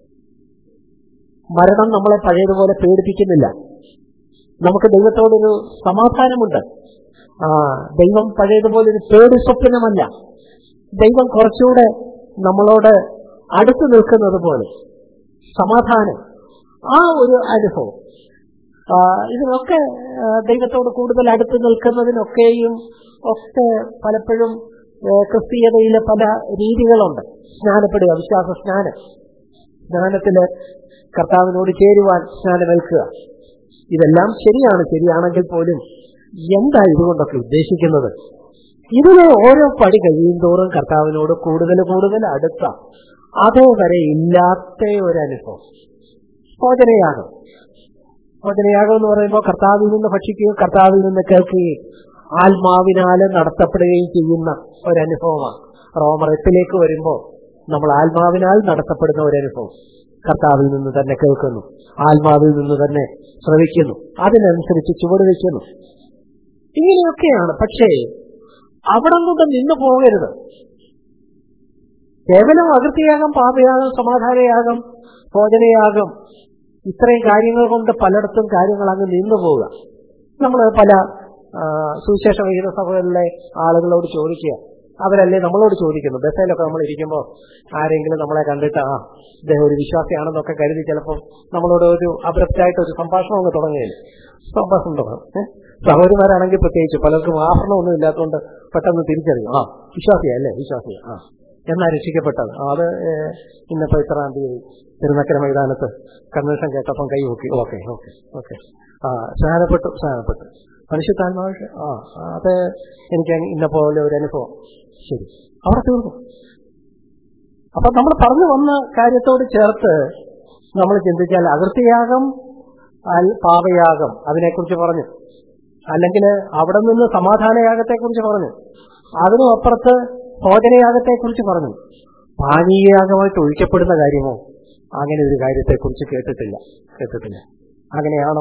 മരണം നമ്മളെ പഴയതുപോലെ പേടിപ്പിക്കുന്നില്ല നമുക്ക് ദൈവത്തോടൊരു സമാധാനമുണ്ട് ആ ദൈവം പഴയതുപോലെ ഒരു പേടി സ്വപ്നമല്ല ദൈവം കുറച്ചുകൂടെ നമ്മളോട് അടുത്തു നിൽക്കുന്നത് പോലെ സമാധാനം ആ ഒരു അനുഭവം ഇതിനൊക്കെ ദൈവത്തോട് കൂടുതൽ അടുത്ത് നിൽക്കുന്നതിനൊക്കെയും ഒക്കെ പലപ്പോഴും ക്രിസ്തീയതയിലെ പല രീതികളുണ്ട് സ്നാനപ്പെടുക വിശ്വാസ സ്നാനം സ്നാനത്തില് കർത്താവിനോട് ചേരുവാൻ സ്നാനമേൽക്കുക ഇതെല്ലാം ശരിയാണ് ശരിയാണെങ്കിൽ പോലും എന്താ ഇതുകൊണ്ടൊക്കെ ഉദ്ദേശിക്കുന്നത് ഇതിന് ഓരോ പടി കഴിയും തോറും കർത്താവിനോട് കൂടുതൽ കൂടുതൽ അടുത്ത അതേവരെ ഇല്ലാത്ത ഒരു അനുഭവം ഭോജനയാഗം ഭോജനയാഗം എന്ന് പറയുമ്പോൾ കർത്താവിൽ നിന്ന് ഭക്ഷിക്കുകയും കർത്താവിൽ നിന്ന് കേൾക്കുകയും ആത്മാവിനാല് നടത്തപ്പെടുകയും ചെയ്യുന്ന ഒരനുഭവമാണ് റോമർ എട്ടിലേക്ക് വരുമ്പോൾ നമ്മൾ ആത്മാവിനാൽ നടത്തപ്പെടുന്ന ഒരനുഭവം കർത്താവിൽ നിന്ന് തന്നെ കേൾക്കുന്നു ആത്മാവിൽ നിന്ന് തന്നെ ശ്രവിക്കുന്നു അതിനനുസരിച്ച് ചുവട് വയ്ക്കുന്നു ഇങ്ങനെയൊക്കെയാണ് പക്ഷേ അവിടെ കൊണ്ട് നിന്നു പോകരുത് കേവലം അകൃത്യയാകം പാപയാകം സമാധാനയാകം ഭോജനയാകം ഇത്രയും കാര്യങ്ങൾ കൊണ്ട് പലയിടത്തും കാര്യങ്ങൾ അങ്ങ് നിന്നു പോവുക നമ്മൾ പല ആ, സുവിശേഷ വിഹിത സഭകളിലെ ആളുകളോട് ചോദിക്കുക അവരല്ലേ നമ്മളോട് ചോദിക്കുന്നു ബസ്സിലൊക്കെ നമ്മൾ ഇരിക്കുമ്പോൾ ആരെങ്കിലും നമ്മളെ കണ്ടിട്ട് ആ ഇദ്ദേഹം ഒരു വിശ്വാസിയാണെന്നൊക്കെ കരുതി ചിലപ്പോൾ നമ്മളോട് ഒരു അബ്രപ്റ്റായിട്ട് ഒരു സംഭാഷണം അങ്ങ് തുടങ്ങുകയില്ല സംഭാഷണം തുടങ്ങും ഏഹ് സഹോദരിമാരാണെങ്കിൽ പ്രത്യേകിച്ച് പലർക്കും ആഭരണമൊന്നും ഇല്ലാത്തതുകൊണ്ട് പെട്ടെന്ന് തിരിച്ചറിയും ആ വിശ്വാസിയാ അല്ലേ വിശ്വാസിയാ ആ എന്നാ രക്ഷിക്കപ്പെട്ടത് ആ, അത് ഏഹ്, ഇന്നിപ്പോ ഇത്രാം തീയതി തിരുനക്കര മൈതാനത്ത് കൺവെൻഷൻ കേട്ടപ്പം കൈ നോക്കി ഓക്കെ ഓക്കെ ഓക്കെ ആ സ്നാനപ്പെട്ടു സ്നാനപ്പെട്ടു മനുഷ്യത്താത്മാവ് ആ ആ, അത് എനിക്ക് അങ്ങ് ഇന്ന പോലെ ഒരു അനുഭവം ശരി അവിടെ തീർന്നു അപ്പൊ നമ്മൾ പറഞ്ഞു വന്ന കാര്യത്തോട് ചേർത്ത് നമ്മൾ ചിന്തിച്ചാൽ അകൃത്യയാഗം അൽ പാപയാഗം അതിനെക്കുറിച്ച് പറഞ്ഞു അല്ലെങ്കിൽ അവിടെ നിന്ന് സമാധാനയാഗത്തെക്കുറിച്ച് പറഞ്ഞു അതിനും അപ്പുറത്ത് ഭോജനയാഗത്തെക്കുറിച്ച് പറഞ്ഞു പാനീയയാഗമായിട്ട് ഒഴിക്കപ്പെടുന്ന കാര്യമോ അങ്ങനെ ഒരു കാര്യത്തെക്കുറിച്ച് കേട്ടിട്ടില്ല കേട്ടിട്ടില്ല അങ്ങനെയാണോ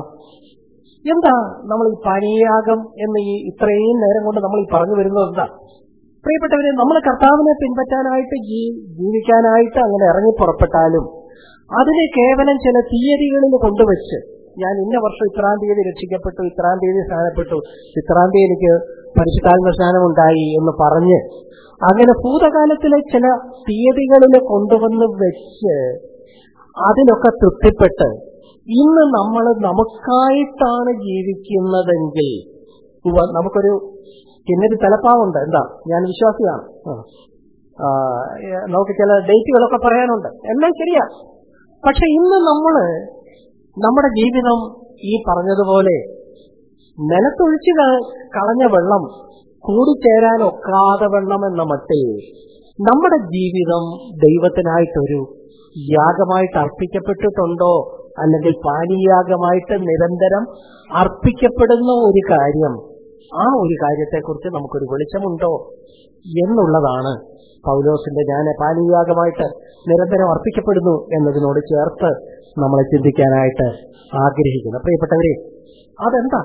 എന്താ നമ്മൾ ഈ പാനീയാഗം എന്ന് ഈ ഇത്രയും നേരം കൊണ്ട് നമ്മൾ ഈ പറഞ്ഞു വരുന്നത് എന്താ പ്രിയപ്പെട്ടവരെ നമ്മൾ കർത്താവിനെ പിൻപറ്റാനായിട്ട് ജീ- ജീവിക്കാനായിട്ട് അങ്ങനെ ഇറങ്ങി പുറപ്പെട്ടാലും അതിനെ കേവലം ചില തീയതികളിൽ കൊണ്ടുവച്ച് ഞാൻ ഇന്ന വർഷം ഇത്രാം തീയതി രക്ഷിക്കപ്പെട്ടു ഇത്രാം തീയതി സ്നാനപ്പെട്ടു ഇത്രാം തീയതി എനിക്ക് പരിശുദ്ധാത്മ സ്നാനം ഉണ്ടായി എന്ന് പറഞ്ഞ് അങ്ങനെ ഭൂതകാലത്തിലെ ചില തീയതികളിൽ കൊണ്ടുവന്ന് വെച്ച് അതിലൊക്കെ തൃപ്തിപ്പെട്ട് ഇന്ന് നമ്മൾ നമുക്കായിട്ടാണ് ജീവിക്കുന്നതെങ്കിൽ ഉവ്വ, നമുക്കൊരു പിന്നൊരു തലപ്പാവുണ്ട് എന്താ ഞാൻ വിശ്വാസിയാണ് ആ. ആ, ഏ, നമുക്ക് ചില ഡേറ്റുകളൊക്കെ പറയാനുണ്ട് എല്ലാം ശരിയാ പക്ഷെ ഇന്ന് നമ്മള് നമ്മുടെ ജീവിതം ഈ പറഞ്ഞതുപോലെ നിലത്തൊഴിച്ച് ക- കളഞ്ഞ വെള്ളം കൂടിച്ചേരാൻ ഒക്കാതെ വെള്ളം എന്ന മട്ടിൽ നമ്മുടെ ജീവിതം ദൈവത്തിനായിട്ടൊരു യാഗമായിട്ട് അർപ്പിക്കപ്പെട്ടിട്ടുണ്ടോ അല്ലെങ്കിൽ പാനീയാഗമായിട്ട് നിരന്തരം അർപ്പിക്കപ്പെടുന്ന ഒരു കാര്യം ആ ഒരു കാര്യത്തെക്കുറിച്ച് നമുക്കൊരു വെളിച്ചമുണ്ടോ എന്നുള്ളതാണ് പൗലോസിന്റെ ഞാൻ പാനീയാഗമായിട്ട് നിരന്തരം അർപ്പിക്കപ്പെടുന്നു എന്നതിനോട് ചേർത്ത് നമ്മളെ ചിന്തിക്കാനായിട്ട് ആഗ്രഹിക്കുന്നു പ്രിയപ്പെട്ടവരെ അതെന്താ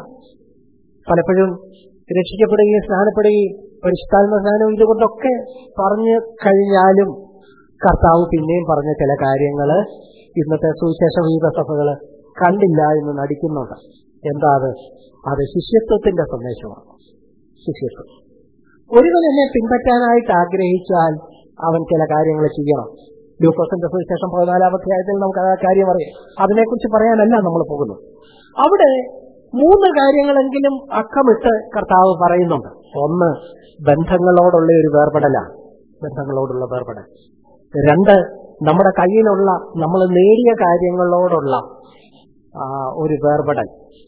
പലപ്പോഴും രക്ഷിക്കപ്പെടുകയും സ്നാനപ്പെടുകയും പരിശുദ്ധാത്മ സ്നാനം ഇതുകൊണ്ടൊക്കെ പറഞ്ഞു കഴിഞ്ഞാലും കർത്താവ് പിന്നെയും പറഞ്ഞ ചില കാര്യങ്ങള് ഇന്നത്തെ സുവിശേഷ വിവിധ സഭകള് കണ്ടില്ല എന്ന് നടിക്കുന്നുണ്ട് എന്താ അത് അത് ശിഷ്യത്വത്തിന്റെ സന്ദേശമാണ് ശിഷ്യത്വം ഒരുവൻ എന്നെ പിൻപറ്റാനായിട്ട് ആഗ്രഹിച്ചാൽ അവൻ ചില കാര്യങ്ങൾ ചെയ്യണം ലൂക്കോസിന്റെ സുവിശേഷം പതിനാലാം അധ്യായത്തിൽ നമുക്ക് ആ കാര്യം അറിയാം അതിനെക്കുറിച്ച് പറയാനല്ല നമ്മൾ പോകുന്നത് അവിടെ മൂന്ന് കാര്യങ്ങളെങ്കിലും അക്കമിട്ട് കർത്താവ് പറയുന്നുണ്ട് ഒന്ന് ബന്ധങ്ങളോടുള്ള ഒരു വേർപെടലാണ് ബന്ധങ്ങളോടുള്ള വേർപെടൽ രണ്ട് നമ്മുടെ കയ്യിലുള്ള നമ്മൾ നേടിയ കാര്യങ്ങളോടുള്ള ആ, ഒരു വേർപെടൽ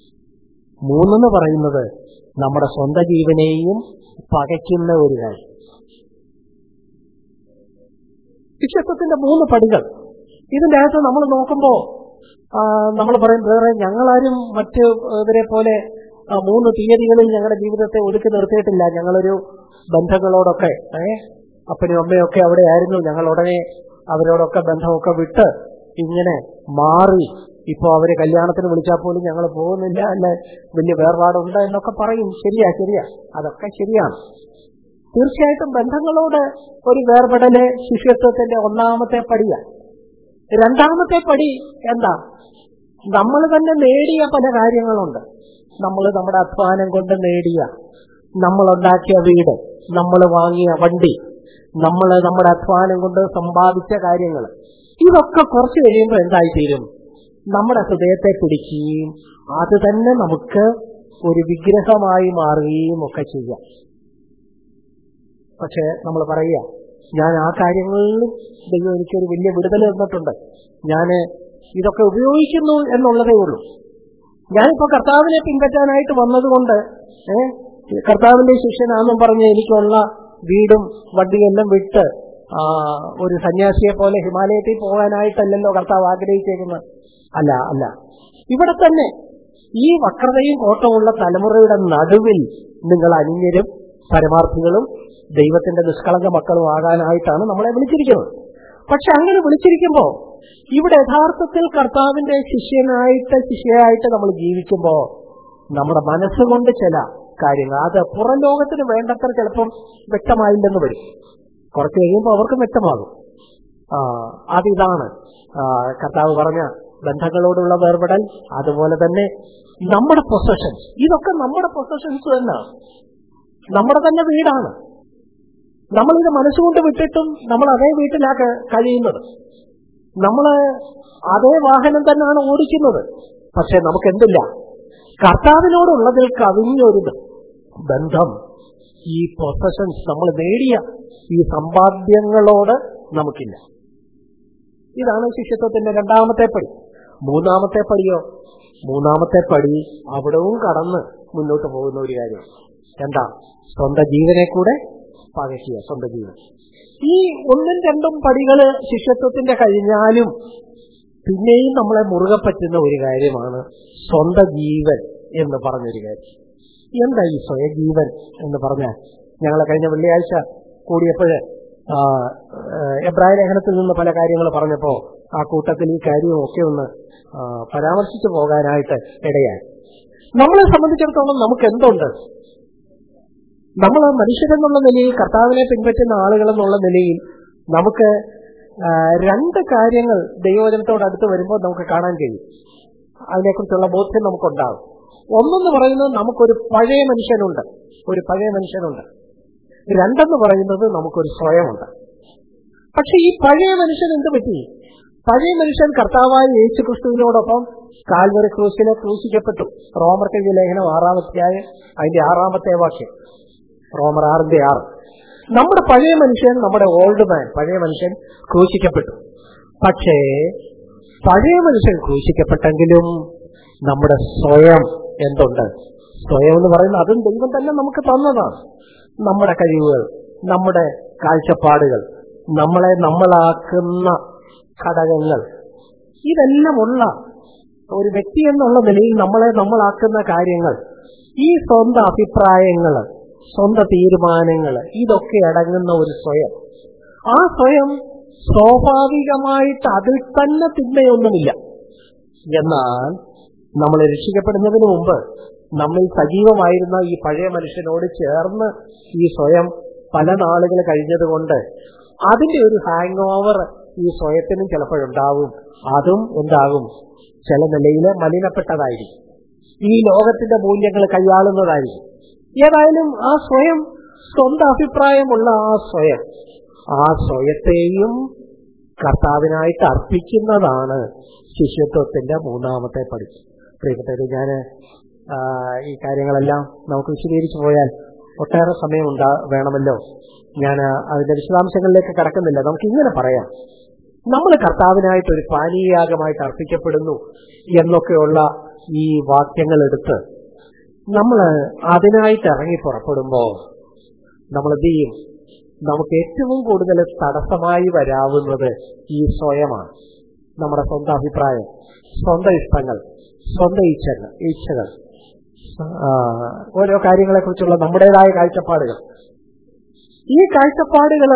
മൂന്നെന്ന് പറയുന്നത് നമ്മുടെ സ്വന്തം ജീവനെയും പകയ്ക്കുന്ന ഒരു കാര്യം ശിഷ്യത്വത്തിന്റെ മൂന്ന് പടികൾ ഇതിന്റെ അകത്ത് നമ്മൾ നോക്കുമ്പോ നമ്മൾ പറയും വേറെ ഞങ്ങളാരും മറ്റ് ഇവരെ പോലെ ആ, മൂന്ന് തീയതികളിൽ ഞങ്ങളുടെ ജീവിതത്തെ ഒതുക്കി നിർത്തിയിട്ടില്ല ഞങ്ങളൊരു ബന്ധങ്ങളോടൊക്കെ ഏ അപ്പനും അമ്മയും ഒക്കെ അവിടെ ആയിരുന്നു ഞങ്ങൾ ഉടനെ അവരോടൊക്കെ ബന്ധമൊക്കെ വിട്ട് ഇങ്ങനെ മാറി ഇപ്പൊ അവര് കല്യാണത്തിന് വിളിച്ചാൽ പോലും ഞങ്ങൾ പോകുന്നില്ല അല്ലെ വലിയ വേർപാടുണ്ട് എന്നൊക്കെ പറയും ശരിയാ ശരിയാ അതൊക്കെ ശരിയാണ് തീർച്ചയായിട്ടും ബന്ധങ്ങളോട് ഒരു വേർപെടല് ശിഷ്യത്വത്തിന്റെ ഒന്നാമത്തെ പടിയാണ് രണ്ടാമത്തെ പടി എന്താ നമ്മൾ തന്നെ നേടിയ പല കാര്യങ്ങളുണ്ട് നമ്മൾ നമ്മുടെ അധ്വാനം കൊണ്ട് നേടിയ നമ്മൾ ഉണ്ടാക്കിയ വീട് നമ്മൾ വാങ്ങിയ വണ്ടി നമ്മൾ നമ്മുടെ അധ്വാനം കൊണ്ട് സമ്പാദിച്ച കാര്യങ്ങൾ ഇതൊക്കെ കുറച്ച് കഴിയുമ്പോൾ എന്തായിത്തീരും നമ്മുടെ ഹൃദയത്തെ പിടിക്കുകയും അത് തന്നെ നമുക്ക് ഒരു വിഗ്രഹമായി മാറുകയും ഒക്കെ ചെയ്യാം പക്ഷെ നമ്മൾ പറയുക ഞാൻ ആ കാര്യങ്ങളിലും ദൈവം എനിക്കൊരു വലിയ വിടുതൽ തന്നിട്ടുണ്ട് ഞാൻ ഇതൊക്കെ ഉപയോഗിക്കുന്നു എന്നുള്ളതേ ഉള്ളൂ ഞാനിപ്പോ കർത്താവിനെ പിൻപറ്റാനായിട്ട് വന്നതുകൊണ്ട് ഏഹ് കർത്താവിന്റെ ശിഷ്യനാണെന്നും പറഞ്ഞ് എനിക്കുള്ള വീടും വണ്ടിയെല്ലാം വിട്ട് ആ, ഒരു സന്യാസിയെ പോലെ ഹിമാലയത്തിൽ പോകാനായിട്ടല്ലല്ലോ കർത്താവ് ആഗ്രഹിച്ചേക്കുന്നത് അല്ല അല്ല ഇവിടെ തന്നെ ഈ വക്രതയും കോട്ടമുള്ള തലമുറയുടെ നടുവിൽ നിങ്ങൾ അനിഞ്ഞരും പരമാർത്ഥികളും ദൈവത്തിന്റെ നിഷ്കളങ്ക മക്കളും ആകാനായിട്ടാണ് നമ്മളെ വിളിച്ചിരിക്കുന്നത് പക്ഷെ അങ്ങനെ വിളിച്ചിരിക്കുമ്പോ ഇവിടെ യഥാർത്ഥത്തിൽ കർത്താവിന്റെ ശിഷ്യനായിട്ട് ശിഷ്യയായിട്ട് നമ്മൾ ജീവിക്കുമ്പോ നമ്മുടെ മനസ്സുകൊണ്ട് ചില കാര്യങ്ങൾ അത് പുറം ലോകത്തിന് വേണ്ടത്ര ചിലപ്പം വ്യക്തമായില്ലെന്ന് വരും കുറച്ച് കഴിയുമ്പോൾ അവർക്കും വ്യക്തമാകും ആ, അതിതാണ് ആ, കർത്താവ് പറഞ്ഞ ബന്ധങ്ങളോടുള്ള വേർപെടൽ അതുപോലെ തന്നെ നമ്മുടെ പൊസഷൻസ് ഇതൊക്കെ നമ്മുടെ പൊസഷൻസ് തന്നെയാണ് നമ്മുടെ തന്നെ വീടാണ് നമ്മളിത് മനസ്സുകൊണ്ട് വിട്ടിട്ടും നമ്മൾ അതേ വീട്ടിലാ കഴിയുന്നത് നമ്മള് അതേ വാഹനം തന്നെയാണ് ഓടിക്കുന്നത് പക്ഷെ നമുക്ക് എന്തില്ല കർത്താവിനോടുള്ളതിൽ കവിഞ്ഞൊരു ബന്ധം ഈ പൊസഷൻസ് നമ്മൾ നേടിയ ഈ സമ്പാദ്യങ്ങളോട് നമുക്കില്ല ഇതാണ് ശിഷ്യത്വത്തിന്റെ രണ്ടാമത്തെ പടി മൂന്നാമത്തെ പടിയോ മൂന്നാമത്തെ പടി അവിടവും കടന്ന് മുന്നോട്ട് പോകുന്ന ഒരു കാര്യം എന്താ സ്വന്തം ജീവനെ കൂടെ പകയ്ക്കുക സ്വന്തം ജീവൻ ഈ ഒന്നും രണ്ടും പടികള് ശിഷ്യത്വത്തിന്റെ കഴിഞ്ഞാലും പിന്നെയും നമ്മളെ മുറുകെ പറ്റുന്ന ഒരു കാര്യമാണ് സ്വന്തം ജീവൻ എന്ന് പറഞ്ഞൊരു കാര്യം എന്താ ഈ സ്വയജീവൻ എന്ന് പറഞ്ഞാൽ ഞങ്ങൾ കഴിഞ്ഞ വെള്ളിയാഴ്ച കൂടിയപ്പോഴ് എബ്രായ ലേഖനത്തിൽ നിന്ന് പല കാര്യങ്ങൾ പറഞ്ഞപ്പോ ആ കൂട്ടത്തിൽ ഈ കാര്യമൊക്കെ ഒന്ന് ആ, പരാമർശിച്ചു പോകാനായിട്ട് ഇടയായി നമ്മളെ സംബന്ധിച്ചിടത്തോളം നമുക്ക് എന്തുണ്ട് നമ്മൾ മനുഷ്യരെന്നുള്ള നിലയിൽ കർത്താവിനെ പിൻപറ്റുന്ന ആളുകൾ എന്നുള്ള നിലയിൽ നമുക്ക് ആ, രണ്ട് കാര്യങ്ങൾ ദൈവവചനത്തോട് അടുത്ത് വരുമ്പോൾ നമുക്ക് കാണാൻ കഴിയും അതിനെക്കുറിച്ചുള്ള ബോധ്യം നമുക്കുണ്ടാകും ഒന്നെന്ന് പറയുന്നത് നമുക്കൊരു പഴയ മനുഷ്യനുണ്ട് ഒരു പഴയ മനുഷ്യനുണ്ട് രണ്ടെന്ന് പറയുന്നത് നമുക്കൊരു സ്വയമുണ്ട് പക്ഷെ ഈ പഴയ മനുഷ്യൻ എന്ത് പറ്റി പഴയ മനുഷ്യൻ കർത്താവായ യേശു ക്രിസ്തുവിനോടൊപ്പം കാൽവറി ക്രൂസിലെ ക്രൂശിക്കപ്പെട്ടു റോമർ കഴിഞ്ഞ ലേഖനം ആറാമത്തെയായ അതിന്റെ ആറാമത്തെ വാക്യം റോമർ ആറിന്റെ ആറ് നമ്മുടെ പഴയ മനുഷ്യൻ നമ്മുടെ ഓൾഡ് മാൻ പഴയ മനുഷ്യൻ ക്രൂശിക്കപ്പെട്ടു പക്ഷേ പഴയ മനുഷ്യൻ ക്രൂശിക്കപ്പെട്ടെങ്കിലും നമ്മുടെ സ്വയം എന്തുണ്ട് സ്വയം എന്ന് പറയുന്നത് അതും ദൈവം തന്നെ നമുക്ക് തന്നതാണ് നമ്മുടെ കഴിവുകൾ നമ്മുടെ കാഴ്ചപ്പാടുകൾ നമ്മളെ നമ്മളാക്കുന്ന ഘടകങ്ങൾ ഇതെല്ലാം ഉള്ള ഒരു വ്യക്തി എന്നുള്ള നിലയിൽ നമ്മളെ നമ്മളാക്കുന്ന കാര്യങ്ങൾ ഈ സ്വന്തം അഭിപ്രായങ്ങൾ സ്വന്തം തീരുമാനങ്ങൾ ഇതൊക്കെ അടങ്ങുന്ന ഒരു സ്വയം ആ സ്വയം സ്വാഭാവികമായിട്ട് അതിൽ തന്നെ തിന്മയൊന്നുമില്ല എന്നാൽ നമ്മൾ രക്ഷിക്കപ്പെടുന്നതിന് മുമ്പ് നമ്മിൽ സജീവമായിരുന്ന ഈ പഴയ മനുഷ്യനോട് ചേർന്ന് ഈ സ്വയം പല നാളുകൾ കഴിഞ്ഞതുകൊണ്ട് അതിന്റെ ഒരു ഹാങ് ഓവർ ഈ സ്വയത്തിനും ചിലപ്പോഴുണ്ടാവും അതും എന്താകും ചില നിലയിൽ മലിനപ്പെട്ടതായിരിക്കും ഈ ലോകത്തിന്റെ മൂല്യങ്ങൾ കൈയാളുന്നതായിരിക്കും ഏതായാലും ആ സ്വയം സ്വന്തം അഭിപ്രായമുള്ള ആ സ്വയം ആ സ്വയത്തെയും കർത്താവിനായിട്ട് അർപ്പിക്കുന്നതാണ് ശിഷ്യത്വത്തിന്റെ മൂന്നാമത്തെ പടി പ്രിയപ്പെട്ടത് ഞാൻ ഈ കാര്യങ്ങളെല്ലാം നമുക്ക് വിശദീകരിച്ചു പോയാൽ ഒട്ടേറെ സമയം ഉണ്ടാ വേണമല്ലോ ഞാൻ അതിന്റെ വിശദാംശങ്ങളിലേക്ക് കടക്കുന്നില്ല നമുക്ക് ഇങ്ങനെ പറയാം നമ്മൾ കർത്താവിനായിട്ട് ഒരു പാനീയാഗമായിട്ട് അർപ്പിക്കപ്പെടുന്നു എന്നൊക്കെയുള്ള ഈ വാക്യങ്ങൾ എടുത്ത് നമ്മൾ അതിനായിട്ട് ഇറങ്ങി പുറപ്പെടുമ്പോ നമ്മൾ എന്ത് ചെയ്യും നമുക്ക് ഏറ്റവും കൂടുതൽ തടസ്സമായി വരാവുന്നത് ഈ സ്വയമാണ് നമ്മുടെ സ്വന്തം അഭിപ്രായം സ്വന്തം ഇഷ്ടങ്ങൾ സ്വന്തം ഇച്ഛകൾ ഇച്ഛകൾ ആ, ഓരോ കാര്യങ്ങളെ കുറിച്ചുള്ള നമ്മുടേതായ കാഴ്ചപ്പാടുകൾ ഈ കാഴ്ചപ്പാടുകള്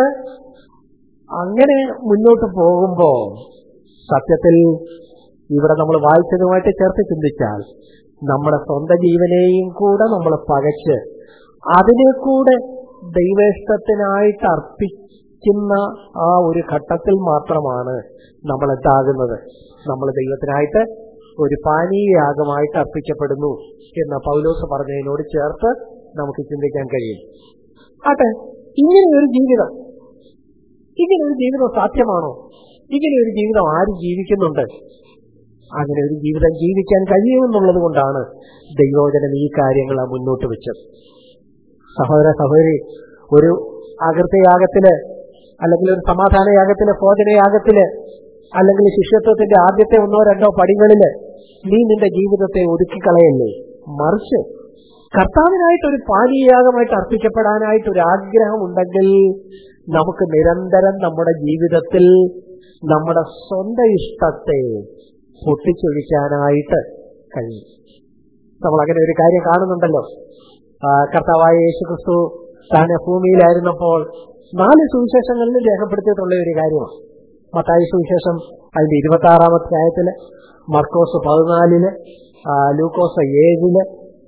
അങ്ങനെ മുന്നോട്ട് പോകുമ്പോ സത്യത്തിൽ ഇവിടെ നമ്മൾ വായിച്ചതുമായിട്ട് ചേർത്ത് ചിന്തിച്ചാൽ നമ്മുടെ സ്വന്തം ജീവനെയും കൂടെ നമ്മൾ പകച്ച് അതിനെ കൂടെ ദൈവേഷ്ടത്തിനായിട്ട് അർപ്പിക്കുന്ന ആ ഒരു ഘട്ടത്തിൽ മാത്രമാണ് നമ്മൾ എന്താകുന്നത് നമ്മൾ ദൈവത്തിനായിട്ട് ഒരു പാനീയയാഗമായിട്ട് അർപ്പിക്കപ്പെടുന്നു എന്ന പൗലോസ് പറഞ്ഞതിനോട് ചേർത്ത് നമുക്ക് ചിന്തിക്കാൻ കഴിയും ആട്ടെ ഇങ്ങനെ ഒരു ജീവിതം ഇങ്ങനെ ഒരു ജീവിതം സാധ്യമാണോ ഇങ്ങനെ ഒരു ജീവിതം ആര് ജീവിക്കുന്നുണ്ട് അങ്ങനെ ഒരു ജീവിതം ജീവിക്കാൻ കഴിയുമെന്നുള്ളത് കൊണ്ടാണ് ദൈവോചനം ഈ കാര്യങ്ങൾ മുന്നോട്ട് വെച്ചത് സഹോദര സഹോദരി ഒരു അകൃത്യയാഗത്തില് അല്ലെങ്കിൽ ഒരു സമാധാനയാഗത്തില് ഭോജനയാഗത്തില് അല്ലെങ്കിൽ ശിഷ്യത്വത്തിന്റെ ആദ്യത്തെ ഒന്നോ രണ്ടോ പടികളില് നീ നിന്റെ ജീവിതത്തെ ഒതുക്കിക്കളയല്ലേ മറിച്ച് കർത്താവിനായിട്ട് ഒരു പാനീയാഗമായിട്ട് അർപ്പിക്കപ്പെടാനായിട്ട് ഒരു ആഗ്രഹം ഉണ്ടെങ്കിൽ നമുക്ക് നിരന്തരം നമ്മുടെ ജീവിതത്തിൽ നമ്മുടെ സ്വന്തം ഇഷ്ടത്തെ പൊട്ടിച്ചൊഴിക്കാനായിട്ട് കഴിയും നമ്മൾ അങ്ങനെ ഒരു കാര്യം കാണുന്നുണ്ടല്ലോ ആ, കർത്താവായ യേശു ക്രിസ്തു താൻ ഭൂമിയിലായിരുന്നപ്പോൾ നാല് സുവിശേഷങ്ങളിലും രേഖപ്പെടുത്തിയിട്ടുള്ള ഒരു കാര്യമാണ് മത്തായി സുവിശേഷം അതിന്റെ ഇരുപത്തി ആറാമത്തെ അധ്യായത്തില് മർക്കോസ് പതിനാലില് ആ, ലൂക്കോസ് ഏഴില്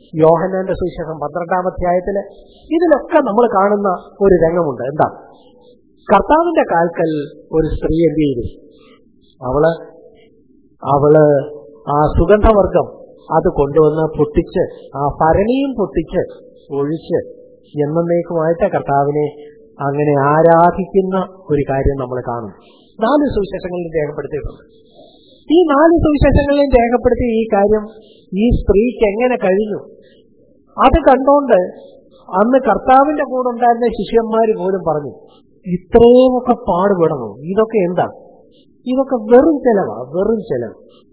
യോഹന്നാന്റെ സുവിശേഷം പന്ത്രണ്ടാം അധ്യായത്തില് ഇതിലൊക്കെ നമ്മൾ കാണുന്ന ഒരു രംഗമുണ്ട് എന്താ കർത്താവിന്റെ കാൽക്കൽ ഒരു സ്ത്രീ എന്ത് ചെയ്തു അവള് അവള് ആ സുഗന്ധവർഗം അത് കൊണ്ടുവന്ന് പൊട്ടിച്ച് ആ ഭരണിയും പൊട്ടിച്ച് ഒഴിച്ച് എന്നേക്കുമായിട്ട് കർത്താവിനെ അങ്ങനെ ആരാധിക്കുന്ന ഒരു കാര്യം നമ്മൾ കാണും നാല് സുവിശേഷങ്ങളിൽ രേഖപ്പെടുത്തിയിട്ടുണ്ട് ഈ നാല് സുവിശേഷങ്ങളിലും രേഖപ്പെടുത്തിയ ഈ കാര്യം ഈ സ്ത്രീക്ക് എങ്ങനെ കഴിഞ്ഞു അത് കണ്ടോണ്ട് അന്ന് കർത്താവിന്റെ കൂടെ ഉണ്ടായിരുന്ന ശിഷ്യന്മാര് പോലും പറഞ്ഞു ഇത്രയുമൊക്കെ പാടുപെടണോ ഇതൊക്കെ എന്താ ഇതൊക്കെ വെറും ചെലവാ വെറും ചെലവ്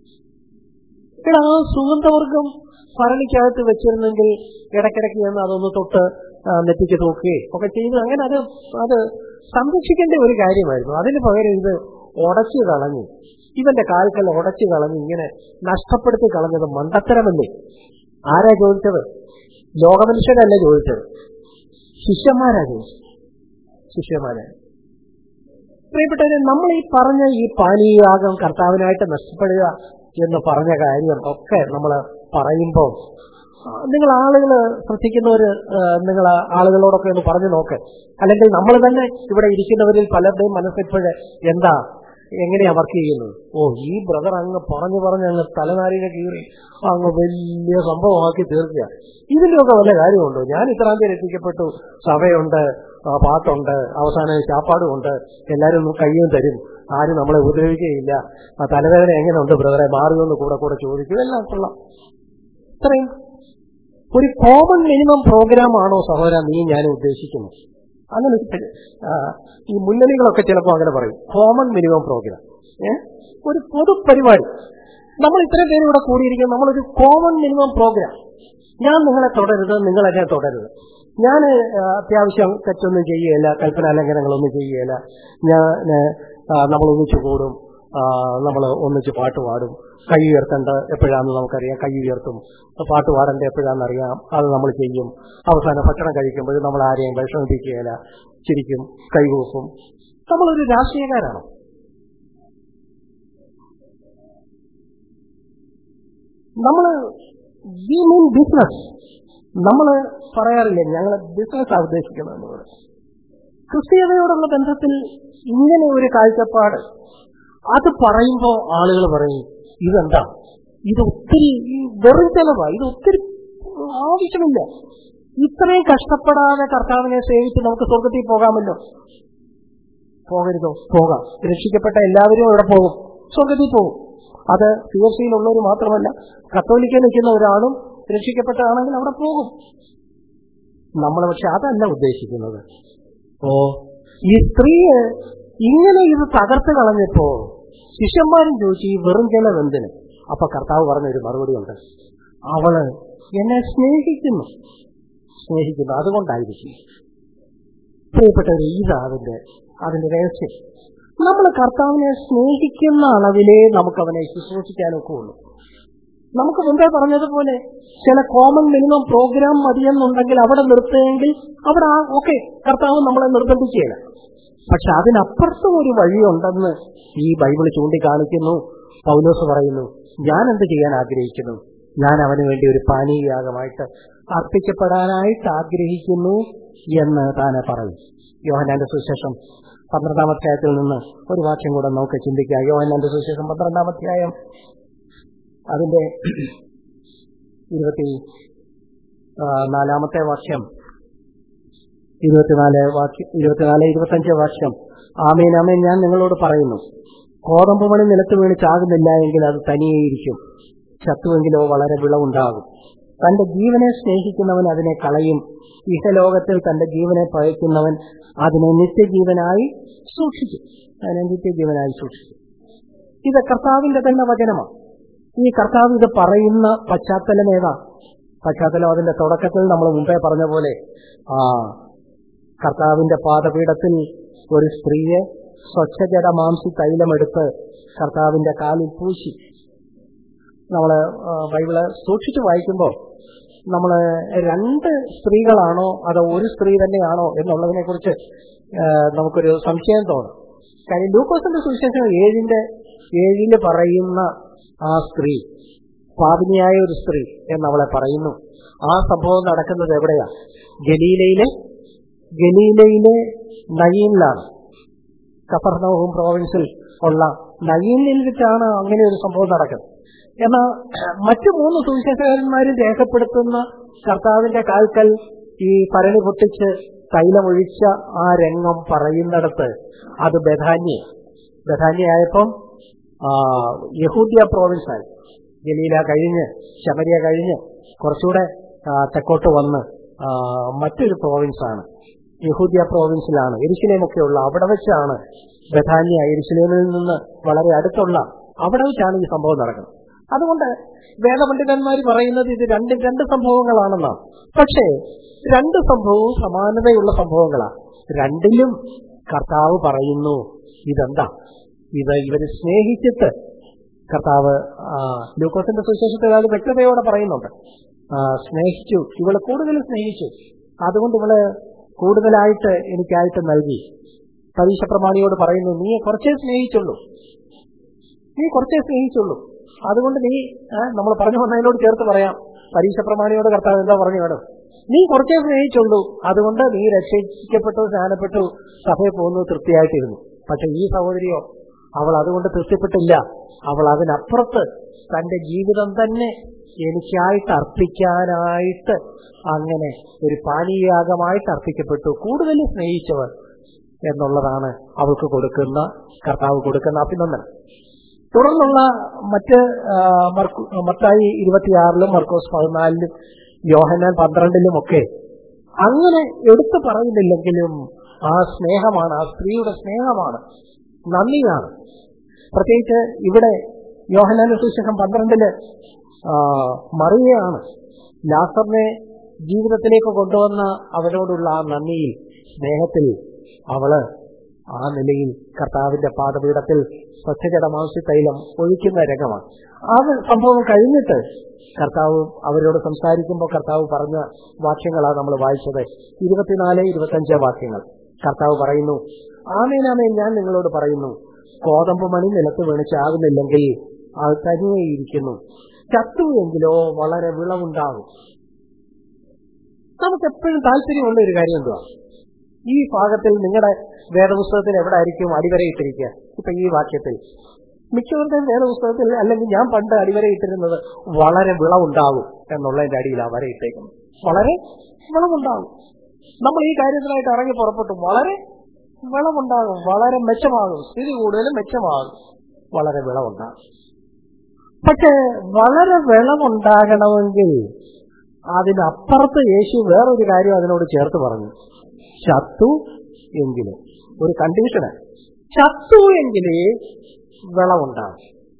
എടാ ആ സുഗന്ധവർഗം ഭരണിക്കകത്ത് വെച്ചിരുന്നെങ്കിൽ ഇടയ്ക്കിടയ്ക്ക് ചെന്ന് അതൊന്ന് തൊട്ട് ആ, നെറ്റിക്ക് തൂക്കുകയും ഒക്കെ ചെയ്തു അങ്ങനെ അത് അത് സംരക്ഷിക്കേണ്ട ഒരു കാര്യമായിരുന്നു അതിന് പകരം ഇത് ഉടച്ചു കളഞ്ഞു ഇവന്റെ കാൽക്കൽ ഉടച്ചു കളഞ്ഞ് ഇങ്ങനെ നഷ്ടപ്പെടുത്തി കളഞ്ഞത് മണ്ടത്തരമല്ലേ ആരാ ചോദിച്ചത് ലോകമനുഷ്യരല്ല ചോദിച്ചത് ശിഷ്യന്മാരാ ചോദിച്ചത് ശിഷ്യന്മാരാ പ്രിയപ്പെട്ടവരെ നമ്മൾ ഈ പറഞ്ഞ ഈ പാനീയാകം കർത്താവിനായിട്ട് നഷ്ടപ്പെടുക എന്ന് പറഞ്ഞ കാര്യം ഒക്കെ നമ്മൾ പറയുമ്പോൾ നിങ്ങൾ ആളുകൾ ശ്രദ്ധിക്കുന്നവര് നിങ്ങൾ ആളുകളോടൊക്കെ ഒന്ന് പറഞ്ഞു നോക്ക് അല്ലെങ്കിൽ നമ്മൾ തന്നെ ഇവിടെ ഇരിക്കുന്നവരിൽ പലരുടെയും മനസ്സിപ്പോഴ് എന്താ എങ്ങനെയാ വർക്ക് ചെയ്യുന്നത് ഓ ഈ ബ്രദർ അങ്ങ് പറഞ്ഞു പറഞ്ഞ് അങ്ങ് തലനാരിനെ കീറി അങ്ങ് വലിയ സംഭവമാക്കി തീർക്കുക ഇതിലൊക്കെ വല്ല കാര്യമുണ്ടോ ഞാൻ ഇത്രാം തീയതി എത്തിക്കപ്പെട്ടു സഭയുണ്ട് ആ, പാട്ടുണ്ട് അവസാനം ചാപ്പാടുമുണ്ട് എല്ലാവരും ഒന്ന് കയ്യും തരും ആരും നമ്മളെ ഉപദ്രവിക്കുകയില്ല ആ തലവേദന എങ്ങനെയുണ്ട് ബ്രദറെ മാറുമെന്ന് കൂടെ കൂടെ ചോദിക്കും എല്ലാം കൊള്ളാം ഇത്രയും ഒരു കോമൺ മിനിമം പ്രോഗ്രാം ആണോ സഹോദര നീ ഞാൻ ഉദ്ദേശിക്കുന്നത് അങ്ങനെ ഒരു പരി- ആ, ഈ മുന്നണികളൊക്കെ ചിലപ്പോൾ അങ്ങനെ പറയും കോമൺ മിനിമം പ്രോഗ്രാം ഏ ഒരു പൊതു പരിപാടി നമ്മൾ ഇത്രയും പേര് ഇവിടെ കൂടിയിരിക്കും നമ്മളൊരു കോമൺ മിനിമം പ്രോഗ്രാം ഞാൻ നിങ്ങളെ തുടരുത് നിങ്ങൾ എന്നെ തുടരുത് ഞാൻ അത്യാവശ്യം തെറ്റൊന്നും ചെയ്യുകയില്ല കൽപ്പനാലംഘനങ്ങളൊന്നും ചെയ്യുകയില്ല ഞാൻ നമ്മൾ ഒന്നിച്ചു കൂടും നമ്മൾ ഒന്നിച്ച് പാട്ട് പാടും കൈ ഉയർത്തേണ്ട എപ്പോഴാന്ന് നമുക്കറിയാം കൈ ഉയർത്തും പാട്ട് പാടേണ്ട എപ്പോഴാണെന്ന് അറിയാം അത് നമ്മൾ ചെയ്യും അവസാനം ഭക്ഷണം കഴിക്കുമ്പോൾ നമ്മൾ ആരെയും വിഷമിപ്പിക്കുകയില്ല ചിരിക്കും കൈകൂക്കും നമ്മളൊരു രാഷ്ട്രീയക്കാരാണോ നമ്മൾ വി മീൻ ബിസിനസ് നമ്മൾ പറയാറില്ലേ ഞങ്ങൾ ബിസിനസ് ഉദ്ദേശിക്കുന്നതെന്ന് പറയും ക്രിസ്തീയതയോടുള്ള ബന്ധത്തിൽ ഇങ്ങനെ ഒരു കാഴ്ചപ്പാട് അത് പറയുമ്പോൾ ആളുകൾ പറയും ഇതെന്താ ഇത് ഒത്തിരി ഈ വെറും ചെലവാ ഇത് ഒത്തിരി ആവശ്യമില്ല ഇത്രയും കഷ്ടപ്പെടാതെ കർത്താവിനെ സേവിച്ച് നമുക്ക് സ്വർഗത്തിൽ പോകാമല്ലോ പോകരുതോ പോകാം രക്ഷിക്കപ്പെട്ട എല്ലാവരും ഇവിടെ പോകും സ്വർഗത്തിൽ പോകും അത് സി എഫ് സിയിലുള്ളവർ മാത്രമല്ല കത്തോലിക്ക നിൽക്കുന്ന ഒരാളും രക്ഷിക്കപ്പെട്ടതാണെങ്കിൽ അവിടെ പോകും നമ്മൾ പക്ഷെ അതല്ല ഉദ്ദേശിക്കുന്നത് ഓ ഈ സ്ത്രീയെ ഇങ്ങനെ ഇത് തകർത്ത് കളഞ്ഞപ്പോ ശിഷ്യന്മാരും ചോദിച്ചു ഈ വെറും ചെലവ് എന്തിന് അപ്പൊ കർത്താവ് പറഞ്ഞ ഒരു മറുപടി ഉണ്ട് അവള് എന്നെ സ്നേഹിക്കുന്നു സ്നേഹിക്കുന്നു അതുകൊണ്ടായിരിക്കും പ്രിയപ്പെട്ടവര് ഇതാ അതിന്റെ അതിന്റെ രഹസ്യം നമ്മൾ കർത്താവിനെ സ്നേഹിക്കുന്ന അളവിലേ നമുക്ക് അവനെ ശുശ്രൂഷിക്കാനൊക്കെ ഉള്ളൂ നമുക്ക് മുമ്പേ പറഞ്ഞതുപോലെ ചില കോമൺ മിനിമം പ്രോഗ്രാം മതിയെന്നുണ്ടെങ്കിൽ അവിടെ നിർത്തുമെങ്കിൽ അവിടെ ആ ഓക്കെ കർത്താവ് നമ്മളെ നിർബന്ധിക്കുകയില്ല പക്ഷെ അതിനപ്പുറത്തും ഒരു വഴിയുണ്ടെന്ന് ഈ ബൈബിൾ ചൂണ്ടിക്കാണിക്കുന്നു പൗലോസ് പറയുന്നു ഞാൻ എന്ത് ചെയ്യാൻ ആഗ്രഹിക്കുന്നു ഞാൻ അവന് വേണ്ടി ഒരു പാനീയാഗമായിട്ട് അർപ്പിക്കപ്പെടാനായിട്ട് ആഗ്രഹിക്കുന്നു എന്ന് താനെ പറയും യോഹനാന്റെ സുശേഷം പന്ത്രണ്ടാം അധ്യായത്തിൽ നിന്ന് ഒരു വാക്യം കൂടെ നമുക്ക് ചിന്തിക്കാം യോഹനാന്റെ സുശേഷം പന്ത്രണ്ടാം അധ്യായം അതിന്റെ ഇരുപത്തി ആ, നാലാമത്തെ വാക്യം ഇരുപത്തിനാല് വാക്യം ഇരുപത്തിനാല് ഇരുപത്തഞ്ച് വാക്യം ആമേൻ ആമേൻ ഞാൻ നിങ്ങളോട് പറയുന്നു കോതമ്പ് മണി നിലത്ത് വീണ് ചാകുന്നില്ല എങ്കിൽ അത് തനിയേയിരിക്കും ചത്തുവെങ്കിലോ വളരെ വിളവുണ്ടാകും തന്റെ ജീവനെ സ്നേഹിക്കുന്നവൻ അതിനെ കളയും ഇഹലോകത്തിൽ തന്റെ ജീവനെ പകയ്ക്കുന്നവൻ അതിനെ നിത്യജീവനായി സൂക്ഷിക്കും അതിനെ നിത്യജീവനായി സൂക്ഷിക്കും ഇത് കർത്താവിന്റെ തന്നെ വചനമാണ് ഈ കർത്താവ് ഇത് പറയുന്ന പശ്ചാത്തലം ഏതാ പശ്ചാത്തലം അതിന്റെ തുടക്കത്തിൽ നമ്മൾ മുമ്പേ പറഞ്ഞ പോലെ ആ കർത്താവിന്റെ പാദപീഠത്തിൽ ഒരു സ്ത്രീയെ സ്വച്ഛജട മാംസി തൈലമെടുത്ത് കർത്താവിന്റെ കാലിൽ പൂശി നമ്മള് ആ, ബൈബിള് സൂക്ഷിച്ചു വായിക്കുമ്പോൾ നമ്മള് രണ്ട് സ്ത്രീകളാണോ അതോ ഒരു സ്ത്രീ തന്നെയാണോ എന്നുള്ളതിനെ കുറിച്ച് നമുക്കൊരു സംശയം തോന്നും കാര്യം ലൂക്കോസിന്റെ സുവിശേഷം ഏഴിന്റെ ഏഴില് പറയുന്ന ആ സ്ത്രീ പാപിനിയായ ഒരു സ്ത്രീ എന്നവളെ പറയുന്നു ആ സംഭവം നടക്കുന്നത് എവിടെയാ ഗലീലയിലെ ഗലീലയിലെ നയീനിലാണ് കഫർനോഹും പ്രോവിൻസിൽ ഉള്ള നയീനിൽ വെച്ചാണ് അങ്ങനെ ഒരു സംഭവം നടക്കുന്നത് എന്നാൽ മറ്റു മൂന്ന് സുവിശേഷകന്മാരും രേഖപ്പെടുത്തുന്ന കർത്താവിന്റെ കാൽക്കൽ ഈ പരണി പൊട്ടിച്ച് തൈലമൊഴിച്ച ആ രംഗം പറയുന്നിടത്ത് അത് ബഥാന്യ ബഥാന്യായപ്പം യഹൂദ്യ പ്രോവിൻസായി ഗലീല കഴിഞ്ഞ് ശമരിയ കഴിഞ്ഞ് കുറച്ചുകൂടെ ആ, തെക്കോട്ട് വന്ന് ആ, മറ്റൊരു പ്രോവിൻസാണ് യഹൂദ്യ പ്രോവിൻസിലാണ് എരിശിലേമൊക്കെ ഉള്ള അവിടെ വെച്ചാണ് ബഥാന്യ എരിശിലേമിൽ നിന്ന് വളരെ അടുത്തുള്ള അവിടെ വെച്ചാണ് ഈ സംഭവം നടക്കുന്നത് അതുകൊണ്ട് വേദപണ്ഡിതന്മാർ പറയുന്നത് ഇത് രണ്ട് രണ്ട് സംഭവങ്ങളാണെന്നാണ് പക്ഷേ രണ്ട് സംഭവവും സമാനതയുള്ള സംഭവങ്ങളാണ് രണ്ടിലും കർത്താവ് പറയുന്നു ഇതെന്താ ഇത് ഇവര് സ്നേഹിച്ചിട്ട് കർത്താവ് ആ, ലൂക്കോസിന്റെ സുവിശേഷത്തിൽ അത് വ്യക്തതയോടെ പറയുന്നുണ്ട് ആ, സ്നേഹിച്ചു ഇവള് കൂടുതൽ സ്നേഹിച്ചു അതുകൊണ്ട് ഇവള് കൂടുതലായിട്ട് എനിക്കായിട്ട് നൽകി പരീക്ഷ പ്രമാണിയോട് പറയുന്നു നീ കുറച്ചേ സ്നേഹിച്ചുള്ളൂ നീ കുറച്ചേ സ്നേഹിച്ചുള്ളൂ അതുകൊണ്ട് നീ നമ്മൾ പറഞ്ഞു വന്നതിനോട് ചേർത്ത് പറയാം പരീക്ഷ പ്രമാണിയോട് കർത്താവ് എന്താ പറഞ്ഞു വേണം നീ കുറച്ചേ സ്നേഹിച്ചുള്ളൂ അതുകൊണ്ട് നീ രക്ഷിക്കപ്പെട്ടു സ്നാനപ്പെട്ടു സഭയിൽ പോകുന്നു തൃപ്തിയായിട്ടിരുന്നു പക്ഷെ ഈ സഹോദരിയോ അവൾ അതുകൊണ്ട് തൃപ്തിപ്പെട്ടില്ല അവൾ അതിനപ്പുറത്ത് തന്റെ ജീവിതം തന്നെ എനിക്കായിട്ട് അർപ്പിക്കാനായിട്ട് അങ്ങനെ ഒരു പാനീയാഗമായിട്ട് അർപ്പിക്കപ്പെട്ടു കൂടുതൽ സ്നേഹിച്ചവർ എന്നുള്ളതാണ് അവൾക്ക് കൊടുക്കുന്ന കർത്താവ് കൊടുക്കുന്ന അഭിനന്ദനം തുടർന്നുള്ള മറ്റ് ആ, മർക്കു- മത്തായി ഇരുപത്തിയാറിലും മർക്കോസ് പതിനാലിലും യോഹനാൻ പന്ത്രണ്ടിലും ഒക്കെ അങ്ങനെ എടുത്തു പറയുന്നില്ലെങ്കിലും ആ സ്നേഹമാണ് ആ സ്ത്രീയുടെ സ്നേഹമാണ് നന്ദിയാണ് പ്രത്യേകിച്ച് ഇവിടെ യോഹനാന സുശേഷം പന്ത്രണ്ടില് ആ, മറിയയാണ് ലാസറിനെ ജീവിതത്തിലേക്ക് കൊണ്ടുവന്ന അവനോടുള്ള ആ നന്ദിയിൽ സ്നേഹത്തിൽ അവള് ആ നിലയിൽ കർത്താവിന്റെ പാദപീഠത്തിൽ സ്വച്ഛജടമാംസി തൈലം ഒഴിക്കുന്ന രംഗമാണ് ആ സംഭവം കഴിഞ്ഞിട്ട് കർത്താവ് അവരോട് സംസാരിക്കുമ്പോൾ കർത്താവ് പറഞ്ഞ വാക്യങ്ങളാണ് നമ്മൾ വായിച്ചത് ഇരുപത്തിനാല് ഇരുപത്തഞ്ച് വാക്യങ്ങൾ കർത്താവ് പറയുന്നു ആമേനാമേൻ ഞാൻ നിങ്ങളോട് പറയുന്നു കോതമ്പ് മണി നിലത്ത് വീണ് ചാകുന്നില്ലെങ്കിൽ അത് തനിയെ ഇരിക്കുന്നു ചത്തുവെങ്കിലോ വളരെ വിളവുണ്ടാകും നമുക്ക് എപ്പോഴും താല്പര്യമുള്ള ഒരു കാര്യം എന്തുവാ ഈ ഭാഗത്തിൽ നിങ്ങളുടെ വേദപുസ്തകത്തിൽ എവിടെ ആയിരിക്കും അടിവരയിട്ടിരിക്കുക ഇപ്പൊ ഈ വാക്യത്തിൽ മിക്കവരുടെയും വേദപുസ്തകത്തിൽ അല്ലെങ്കിൽ ഞാൻ പണ്ട് അടിവരയിട്ടിരുന്നത് വളരെ വിളവുണ്ടാകും എന്നുള്ളതിന്റെ അടിയിലാണ് വരയിട്ടേക്കുന്നത് വളരെ വിളവുണ്ടാകും നമ്മൾ ഈ കാര്യത്തിനായിട്ട് ഇറങ്ങി പുറപ്പെട്ടു വളരെ വിളവുണ്ടാകും വളരെ മെച്ചമാകും സ്ഥിതി കൂടുതലും മെച്ചമാകും വളരെ വിളവുണ്ടാകും പക്ഷെ വളരെ വിളവുണ്ടാകണമെങ്കിൽ അതിനപ്പുറത്ത് യേശു വേറൊരു കാര്യം അതിനോട് ചേർത്ത് പറഞ്ഞു ചത്തു എങ്കിലും ഒരു കണ്ടീഷന് ചത്തു എങ്കിലേ വിളവുണ്ടാകും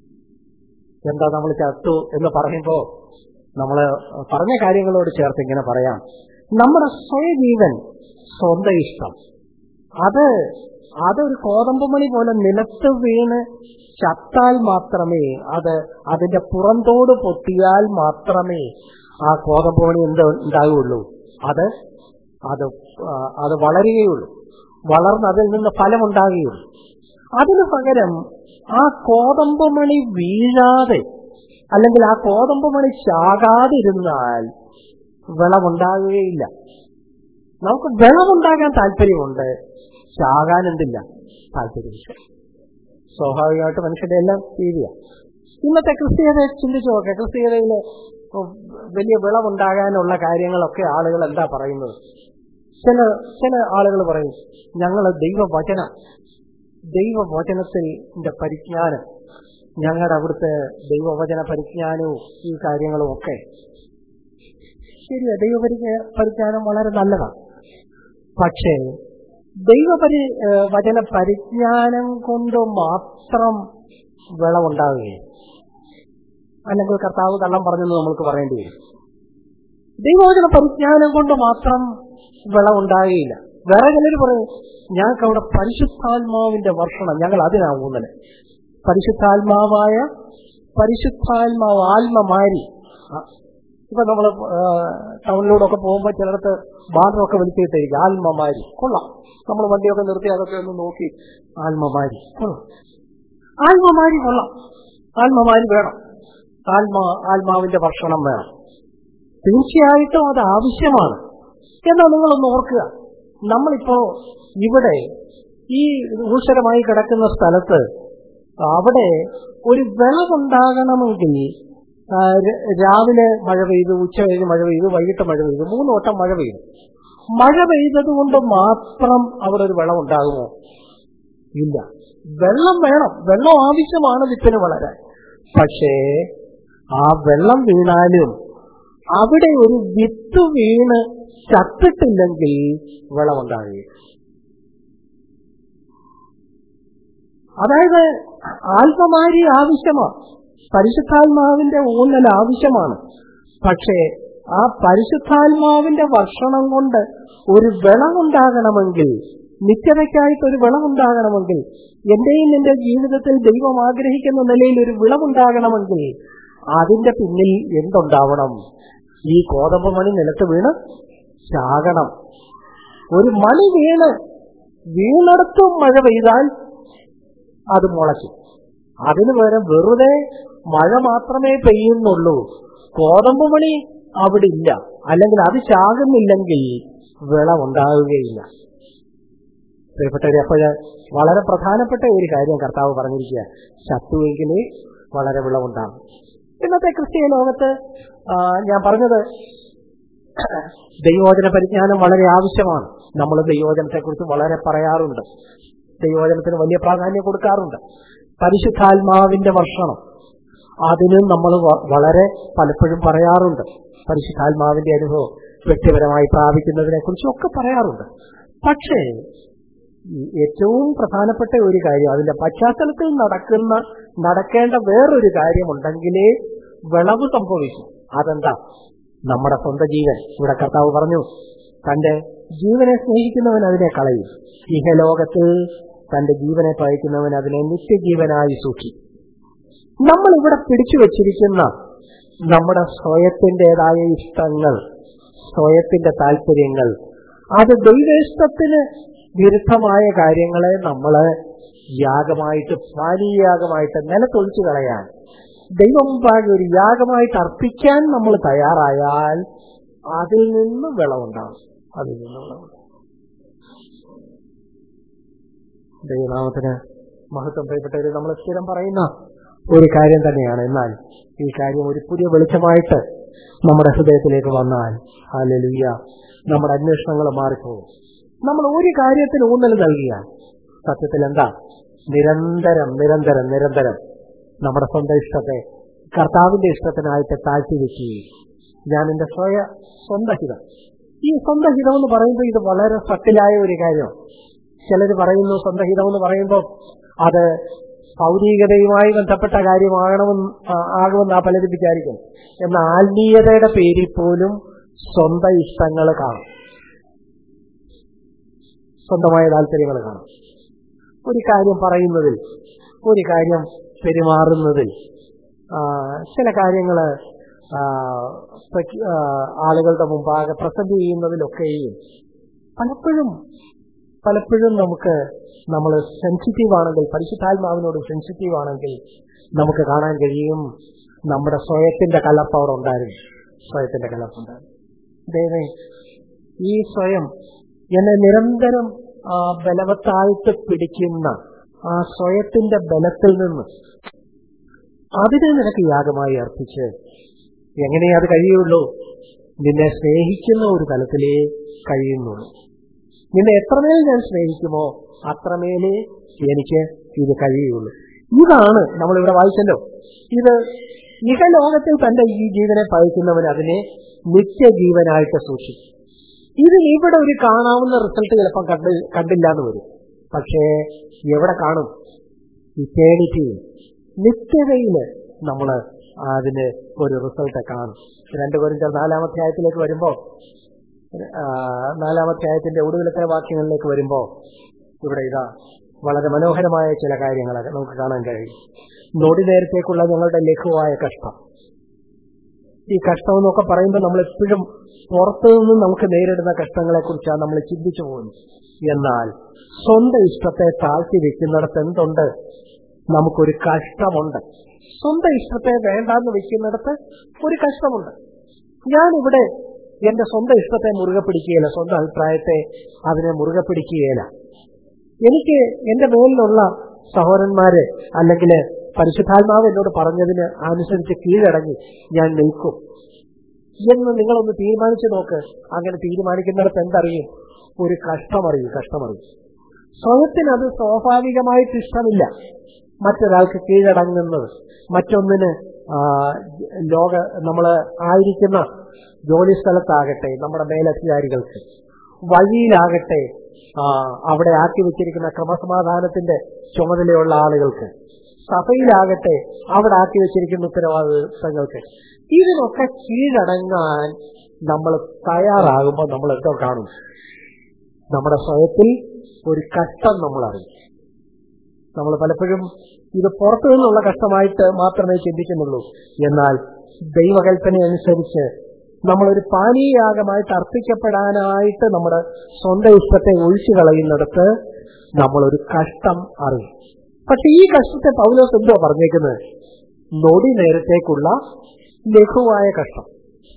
എന്താ നമ്മൾ ചത്തു എന്ന് പറയുമ്പോ നമ്മൾ പറഞ്ഞ കാര്യങ്ങളോട് ചേർത്ത് ഇങ്ങനെ പറയാം നമ്മുടെ സ്വയജീവൻ സ്വന്തം ഇഷ്ടം അത് അതൊരു കോതമ്പുമണി പോലെ നിലത്ത് വീണ് ചത്താൽ മാത്രമേ അത് അതിന്റെ പുറന്തോട് പൊട്ടിയാൽ മാത്രമേ ആ കോതമ്പുമണി എന്ത് ഉണ്ടാകുള്ളൂ അത് അത് ആ, അത് വളരുകയുള്ളൂ വളർന്ന് അതിൽ നിന്ന് ഫലമുണ്ടാകുകയുള്ളൂ അതിനു പകരം ആ കോതമ്പുമണി വീഴാതെ അല്ലെങ്കിൽ ആ കോതമ്പുമണി ചാകാതിരുന്നാൽ വിളവുണ്ടാകുകയില്ല നമുക്ക് വിളവുണ്ടാകാൻ താല്പര്യമുണ്ട് ചാകാൻ എന്തില്ല താല്പര്യമില്ല സ്വാഭാവികമായിട്ട് മനുഷ്യന്റെ എല്ലാം രീതിയ ഇന്നത്തെ ക്രിസ്തീയതയെ ചിന്തിച്ചു നോക്കെ ക്രിസ്തീയതയില് വലിയ വിളവുണ്ടാകാനുള്ള കാര്യങ്ങളൊക്കെ ആളുകൾ എന്താ പറയുന്നത് ചില ചില ആളുകൾ പറയും ഞങ്ങൾ ദൈവവചനം ദൈവവചനത്തിന്റെ പരിജ്ഞാനം ഞങ്ങളുടെ അവിടുത്തെ ദൈവവചന പരിജ്ഞാനവും ഈ കാര്യങ്ങളും ഒക്കെ ശരിയാ ദൈവപരിജ്ഞ പരിജ്ഞാനം വളരെ നല്ലതാണ് പക്ഷേ ദൈവപരി ഏഹ് വചന പരിജ്ഞാനം കൊണ്ട് മാത്രം വിളവുണ്ടാവുകയും അല്ലെങ്കിൽ കർത്താവ് കള്ളം പറഞ്ഞെന്ന് നമ്മൾക്ക് പറയേണ്ടി വരും ദൈവവചന പരിജ്ഞാനം കൊണ്ട് മാത്രം വിളവുണ്ടാകുകയില്ല വേറെ ചിലർ പറയും ഞങ്ങൾക്ക് അവിടെ പരിശുദ്ധാത്മാവിന്റെ വർഷണം ഞങ്ങൾ അതിനാ ഊന്നല് പരിശുദ്ധാത്മാവായ പരിശുദ്ധാത്മാവ് ആത്മമാരി ആ, ഇപ്പൊ നമ്മള് ടൗണിലൂടെയൊക്കെ പോകുമ്പോൾ ചിലടത്ത് ബാനറൊക്കെ വലിച്ചിട്ടിരിക്കും ആത്മമാരി കൊള്ളാം നമ്മൾ വണ്ടിയൊക്കെ നിർത്തി അതൊക്കെ ഒന്ന് നോക്കി ആത്മമാരി കൊള്ളാം ആത്മമാരി കൊള്ളാം ആത്മമാരി വേണം ആത്മാ ആത്മാവിന്റെ ഭക്ഷണം വേണം തീർച്ചയായിട്ടും അത് ആവശ്യമാണ് എന്നാൽ നിങ്ങളൊന്ന് ഓർക്കുക നമ്മളിപ്പോ ഇവിടെ ഈ ഊഷരമായി കിടക്കുന്ന സ്ഥലത്ത് അവിടെ ഒരു വിളവുണ്ടാകണമെങ്കിൽ ആ, ര- രാവിലെ മഴ പെയ്തു ഉച്ച കഴിഞ്ഞ് മഴ പെയ്തു വൈകിട്ട് മഴ പെയ്തു മൂന്ന് വട്ടം മഴ പെയ്തു മഴ പെയ്തത് കൊണ്ട് മാത്രം അവിടെ ഒരു വെള്ളം ഉണ്ടാകുമോ ഇല്ല വെള്ളം വേണം വെള്ളം ആവശ്യമാണ് വിത്തിന് വളരാൻ പക്ഷേ ആ വെള്ളം വീണാലും അവിടെ ഒരു വിത്ത് വീണ് ചത്തിട്ടില്ലെങ്കിൽ വെള്ളമുണ്ടാകുകയില്ല അതായത് ആത്മമാരി ആവശ്യമാണ് പരിശുദ്ധാത്മാവിന്റെ ഊന്നൽ ആവശ്യമാണ് പക്ഷേ ആ പരിശുദ്ധാത്മാവിന്റെ വർഷണം കൊണ്ട് ഒരു വിളവുണ്ടാകണമെങ്കിൽ നിത്യതയ്ക്കായിട്ട് ഒരു വിളവുണ്ടാകണമെങ്കിൽ എന്റെയും നിന്റെ ജീവിതത്തിൽ ദൈവം ആഗ്രഹിക്കുന്ന നിലയിൽ ഒരു വിളവുണ്ടാകണമെങ്കിൽ അതിന്റെ പിന്നിൽ എന്തുണ്ടാവണം ഈ കോതമ്പ് മണി നിലത്ത് വീണ് ചാകണം ഒരു മണി വീണ് വീണെടുത്തും മഴ പെയ്താൽ അത് മുളയ്ക്കും അതിനു പകരം വെറുതെ മഴ മാത്രമേ പെയ്യുന്നുള്ളൂ കോതമ്പ് മണി അവിടെ ഇല്ല അല്ലെങ്കിൽ അത് ചാകുന്നില്ലെങ്കിൽ വിളവുണ്ടാവുകയില്ല പ്രിയപ്പെട്ടവരെ അപ്പോഴ് വളരെ പ്രധാനപ്പെട്ട ഒരു കാര്യം കർത്താവ് പറഞ്ഞിരിക്കുക ചത്തുവെങ്കിലേ വളരെ വിളവുണ്ടാകും ഇന്നത്തെ ക്രിസ്തീയ ലോകത്ത് ആ, ഞാൻ പറഞ്ഞത് ദൈവോചന പരിജ്ഞാനം വളരെ ആവശ്യമാണ് നമ്മൾ ദൈവോചനത്തെക്കുറിച്ച് വളരെ പറയാറുണ്ട് ദൈവോചനത്തിന് വലിയ പ്രാധാന്യം കൊടുക്കാറുണ്ട് പരിശുദ്ധാത്മാവിന്റെ വർഷണം അതിനും നമ്മൾ വ- വളരെ പലപ്പോഴും പറയാറുണ്ട് പരിശുദ്ധാത്മാവിന്റെ അനുഭവം വ്യക്തിപരമായി പ്രാപിക്കുന്നതിനെ കുറിച്ചൊക്കെ പറയാറുണ്ട് പക്ഷേ ഈ ഏറ്റവും പ്രധാനപ്പെട്ട ഒരു കാര്യം അതിന്റെ പശ്ചാത്തലത്തിൽ നടക്കുന്ന നടക്കേണ്ട വേറൊരു കാര്യമുണ്ടെങ്കിലേ വിളവ് സംഭവിക്കും അതെന്താ നമ്മുടെ സ്വന്തം ജീവൻ ഇവിടെ കർത്താവ് പറഞ്ഞു തന്റെ ജീവനെ സ്നേഹിക്കുന്നവൻ അതിനെ കളയും ഇഹലോകത്തിൽ തന്റെ ജീവനെ പഴിക്കുന്നവൻ അതിനെ നിത്യജീവനായി സൂക്ഷിക്കും നമ്മൾ ഇവിടെ പിടിച്ചു വച്ചിരിക്കുന്ന നമ്മുടെ സ്വയത്തിൻ്റെതായ ഇഷ്ടങ്ങൾ സ്വയത്തിന്റെ താല്പര്യങ്ങൾ അത് ദൈവേഷ്ടത്തിന് വിരുദ്ധമായ കാര്യങ്ങളെ നമ്മൾ യാഗമായിട്ട് പാനീയാഗമായിട്ട് നിലത്തൊഴിച്ചു കളയാൻ ദൈവമുമ്പാകെ ഒരു യാഗമായിട്ട് അർപ്പിക്കാൻ നമ്മൾ തയ്യാറായാൽ അതിൽ നിന്ന് വിളവുണ്ടാകും അതിൽ നിന്ന് വിളവുണ്ടാകും ദൈവനാമത്തിന് മഹത്വം പ്രിയപ്പെട്ടവർ നമ്മൾ സ്ഥിരം പറയുന്ന ഒരു കാര്യം തന്നെയാണ് എന്നാൽ ഈ കാര്യം ഒരു പുതിയ വെളിച്ചമായിട്ട് നമ്മുടെ ഹൃദയത്തിലേക്ക് വന്നാൽ ഹാലലുയ്യ നമ്മുടെ അന്വേഷണങ്ങൾ മാറിപ്പോകും നമ്മൾ ഒരു കാര്യത്തിന് ഊന്നൽ നൽകിയാൽ സത്യത്തിൽ എന്താ നിരന്തരം നിരന്തരം നിരന്തരം നമ്മുടെ സ്വന്തം ഇഷ്ടത്തെ കർത്താവിന്റെ ഇഷ്ടത്തിനായിട്ട് താഴ്ത്തി വെക്കുകയും ഞാൻ എന്റെ സ്വയ സ്വന്തം ഹിതം ഈ സ്വന്തം ഹിതം എന്ന് പറയുമ്പോൾ ഇത് വളരെ സട്ടിലായ ഒരു കാര്യമാണ് ചിലർ പറയുന്നു സ്വന്തം ഹിതം എന്ന് പറയുമ്പോൾ അത് ഭൗതികതയുമായി ബന്ധപ്പെട്ട കാര്യമാകണമെന്ന് ആ- ആകുമെന്ന് ആ പലരും വിചാരിക്കും എന്നാൽ ആത്മീയതയുടെ പേരിൽ പോലും സ്വന്തം ഇഷ്ടങ്ങൾ കാണും സ്വന്തമായ താല്പര്യങ്ങൾ കാണും ഒരു കാര്യം പറയുന്നതിൽ ഒരു കാര്യം പെരുമാറുന്നതിൽ ആ, ചില കാര്യങ്ങൾ ആളുകളുടെ മുമ്പാകെ പ്രസന്റ് ചെയ്യുന്നതിലൊക്കെയും പലപ്പോഴും പലപ്പോഴും നമുക്ക് നമ്മൾ സെൻസിറ്റീവ് ആണെങ്കിൽ പരിശുദ്ധാത്മാവിനോട് സെൻസിറ്റീവ് ആണെങ്കിൽ നമുക്ക് കാണാൻ കഴിയും നമ്മുടെ സ്വയത്തിന്റെ കലർപ്പ് അവിടെ ഉണ്ടായിരുന്നു സ്വയത്തിന്റെ കലർപ്പുണ്ടായിരുന്നു ദൈവമേ ഈ സ്വയം എന്നെ നിരന്തരം ആ ബലവത്തായിട്ട് പിടിക്കുന്ന ആ സ്വയത്തിന്റെ ബലത്തിൽ നിന്ന് അതിനെ നിനക്ക് യാഗമായി അർപ്പിച്ച് എങ്ങനെ അത് കഴിയുള്ളൂ നിന്നെ സ്നേഹിക്കുന്ന ഒരു തലത്തിലേ കഴിയുന്നുള്ളൂ നിന്നെ എത്രമേൽ ഞാൻ സ്നേഹിക്കുമോ അത്രമേലേ എനിക്ക് ഇത് കഴിയുള്ളൂ ഇതാണ് നമ്മളിവിടെ വായിച്ചല്ലോ ഇത് ഇഹലോകത്തിൽ തന്റെ ഈ ജീവനെ പയക്കുന്നവൻ അതിനെ നിത്യജീവനായിട്ട് സൂക്ഷിക്കും ഇതിൽ ഇവിടെ ഒരു കാണാവുന്ന റിസൾട്ട് ചിലപ്പം കണ്ട് കണ്ടില്ല എന്ന് വരും പക്ഷേ എവിടെ കാണും ഇറ്റേണിറ്റിയിൽ നിത്യതയില് നമ്മൾ അതിന് ഒരു റിസൾട്ട് കാണും രണ്ടു പേരും നാലാമധ്യായത്തിലേക്ക് വരുമ്പോ ആ, നാലാമധ്യായത്തിന്റെ ഒടുവിലത്തെ വാക്യങ്ങളിലേക്ക് വരുമ്പോ ഇവിടെ ഇതാ വളരെ മനോഹരമായ ചില കാര്യങ്ങളൊക്കെ നമുക്ക് കാണാൻ കഴിയും നൊടി നേരത്തേക്കുള്ള ഞങ്ങളുടെ ലഘുവായ കഷ്ടം ഈ കഷ്ടം എന്നൊക്കെ പറയുമ്പോൾ നമ്മൾ എപ്പോഴും പുറത്തു നിന്നും നമുക്ക് നേരിടുന്ന കഷ്ടങ്ങളെ കുറിച്ചാണ് നമ്മൾ ചിന്തിച്ചു പോകുന്നത് എന്നാൽ സ്വന്തം ഇഷ്ടത്തെ താഴ്ത്തി വെക്കുന്നിടത്ത് എന്തുണ്ട് നമുക്കൊരു കഷ്ടമുണ്ട് സ്വന്തം ഇഷ്ടത്തെ വേണ്ടാന്ന് വെക്കുന്നിടത്ത് ഒരു കഷ്ടമുണ്ട് ഞാനിവിടെ എന്റെ സ്വന്തം ഇഷ്ടത്തെ മുറുകെ പിടിക്കുകയില്ല സ്വന്തം അഭിപ്രായത്തെ അതിനെ മുറുകെ പിടിക്കുകയില്ല എനിക്ക് എന്റെ മേലിലുള്ള സഹോദരന്മാര് അല്ലെങ്കിൽ പരിശുദ്ധാത്മാവ് എന്നോട് പറഞ്ഞതിന് അനുസരിച്ച് കീഴടങ്ങി ഞാൻ നിൽക്കും എന്ന് നിങ്ങളൊന്ന് തീരുമാനിച്ചു നോക്ക് അങ്ങനെ തീരുമാനിക്കുന്നിടത്ത് എന്തറിയും ഒരു കഷ്ടമറിയും കഷ്ടമറിയും സ്വയത്തിന് അത് സ്വാഭാവികമായിട്ട് ഇഷ്ടമില്ല മറ്റൊരാൾക്ക് കീഴടങ്ങുന്നത് മറ്റൊന്നിന് ആ, ലോക നമ്മൾ ആയിരിക്കുന്ന ജോലി സ്ഥലത്താകട്ടെ നമ്മുടെ മേലധികാരികൾക്ക് വഴിയിലാകട്ടെ ആ, അവിടെ ആക്കി വെച്ചിരിക്കുന്ന ക്രമസമാധാനത്തിന്റെ ചുമതലയുള്ള ആളുകൾക്ക് സഭയിലാകട്ടെ അവിടെ ആക്കി വെച്ചിരിക്കുന്ന ഉത്തരവാദിത്തങ്ങൾക്ക് ഇതിനൊക്കെ കീഴടങ്ങാൻ നമ്മൾ തയ്യാറാകുമ്പോൾ നമ്മൾ എന്തോ കാണും നമ്മുടെ സ്വയത്തിൽ ഒരു കഷ്ടം നമ്മൾ അറിയും നമ്മൾ പലപ്പോഴും ഇത് പുറത്തു നിന്നുള്ള കഷ്ടമായിട്ട് മാത്രമേ ചിന്തിക്കുന്നുള്ളൂ എന്നാൽ ദൈവകൽപ്പന അനുസരിച്ച് നമ്മളൊരു പാനീയാഗമായിട്ട് അർപ്പിക്കപ്പെടാനായിട്ട് നമ്മുടെ സ്വന്തം ഇഷ്ടത്തെ ഒഴിച്ചു കളയുന്നിടത്ത് നമ്മളൊരു കഷ്ടം അറിയും പക്ഷെ ഈ കഷ്ടത്തെ പൗലോസ് എന്തോ പറഞ്ഞേക്കുന്നത് നൊടി നേരത്തേക്കുള്ള ലഘുവായ കഷ്ടം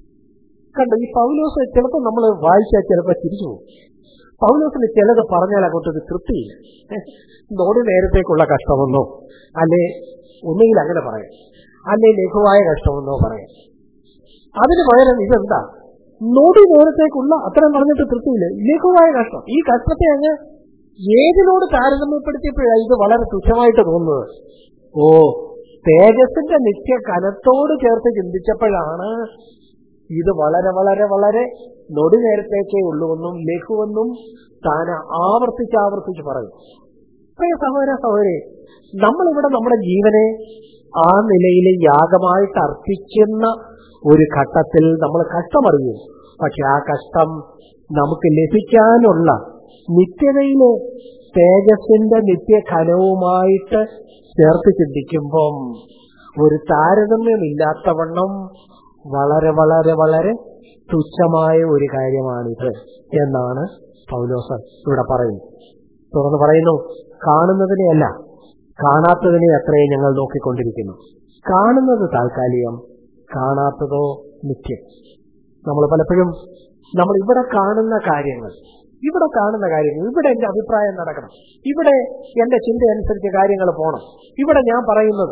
കണ്ടോ ഈ പൗലോസ് ചിലപ്പോൾ നമ്മൾ വായിച്ചാൽ ചിലപ്പോൾ തിരിച്ചു പോകും പൗലോസിന് ചിലത് പറഞ്ഞാൽ അങ്ങോട്ടൊരു തൃപ്തിയില്ല നോടി നേരത്തേക്കുള്ള കഷ്ടമെന്നോ അല്ലെ ഒന്നുകിൽ അങ്ങനെ പറയാം അല്ലെ ലഘുവായ കഷ്ടമെന്നോ പറയാം അതിന് പകരം ഇതെന്താ നോടി നേരത്തേക്കുള്ള അത്രയും പറഞ്ഞിട്ട് തൃപ്തിയില്ല ലഘുവായ കഷ്ടം ഈ കഷ്ടത്തെ അങ്ങ് ഏതിനോട് താരതമ്യപ്പെടുത്തിയപ്പോഴാണ് ഇത് വളരെ തുച്ഛമായിട്ട് തോന്നുന്നത് ഓ തേജസ്സിന്റെ നിത്യ കനത്തോട് ചേർത്ത് ചിന്തിച്ചപ്പോഴാണ് ഇത് വളരെ വളരെ വളരെ നൊടി നേരത്തേക്കേ ഉള്ളുവെന്നും ലഘുവെന്നും താൻ ആവർത്തിച്ച് ആവർത്തിച്ച് പറയും പ്രിയ സഹോദര സഹോദരി നമ്മളിവിടെ നമ്മുടെ ജീവനെ ആ നിലയിൽ യാഗമായിട്ട് അർപ്പിക്കുന്ന ഒരു ഘട്ടത്തിൽ നമ്മൾ കഷ്ടമറിയും പക്ഷെ ആ കഷ്ടം നമുക്ക് ലഭിക്കാനുള്ള നിത്യതയിലെ തേജസ്സിന്റെ നിത്യഘനവുമായിട്ട് ചേർത്ത് ചിന്തിക്കുമ്പം ഒരു താരതമ്യമില്ലാത്തവണ്ണം വളരെ വളരെ വളരെ തുച്ഛമായ ഒരു കാര്യമാണിത് എന്നാണ് പൗലോസ് ഇവിടെ പറയുന്നത് തുടർന്ന് പറയുന്നു കാണുന്നതിനെയല്ല കാണാത്തതിനെ അത്രയും ഞങ്ങൾ നോക്കിക്കൊണ്ടിരിക്കുന്നു കാണുന്നത് താൽക്കാലികം കാണാത്തതോ നിത്യം നമ്മൾ പലപ്പോഴും നമ്മൾ ഇവിടെ കാണുന്ന കാര്യങ്ങൾ ഇവിടെ കാണുന്ന കാര്യങ്ങൾ ഇവിടെ എന്റെ അഭിപ്രായം നടക്കണം ഇവിടെ എന്റെ ചിന്ത അനുസരിച്ച് കാര്യങ്ങൾ പോകണം ഇവിടെ ഞാൻ പറയുന്നത്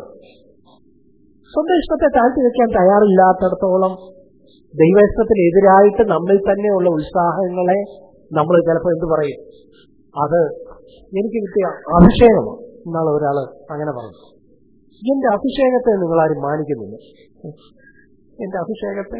സ്വന്തം ഇഷ്ടത്തെ താഴ്ത്തി വെക്കാൻ തയ്യാറില്ലാത്തടത്തോളം ദൈവയിഷ്ടത്തിനെതിരായിട്ട് നമ്മിൽ തന്നെയുള്ള ഉത്സാഹങ്ങളെ നമ്മൾ ചിലപ്പോൾ എന്ത് പറയും അത് എനിക്ക് കിട്ടിയ അഭിഷേകമാണ് എന്നാണ് ഒരാള് അങ്ങനെ പറഞ്ഞു എന്റെ അഭിഷേകത്തെ നിങ്ങളാരും മാനിക്കുന്നില്ല എന്റെ അഭിഷേകത്തെ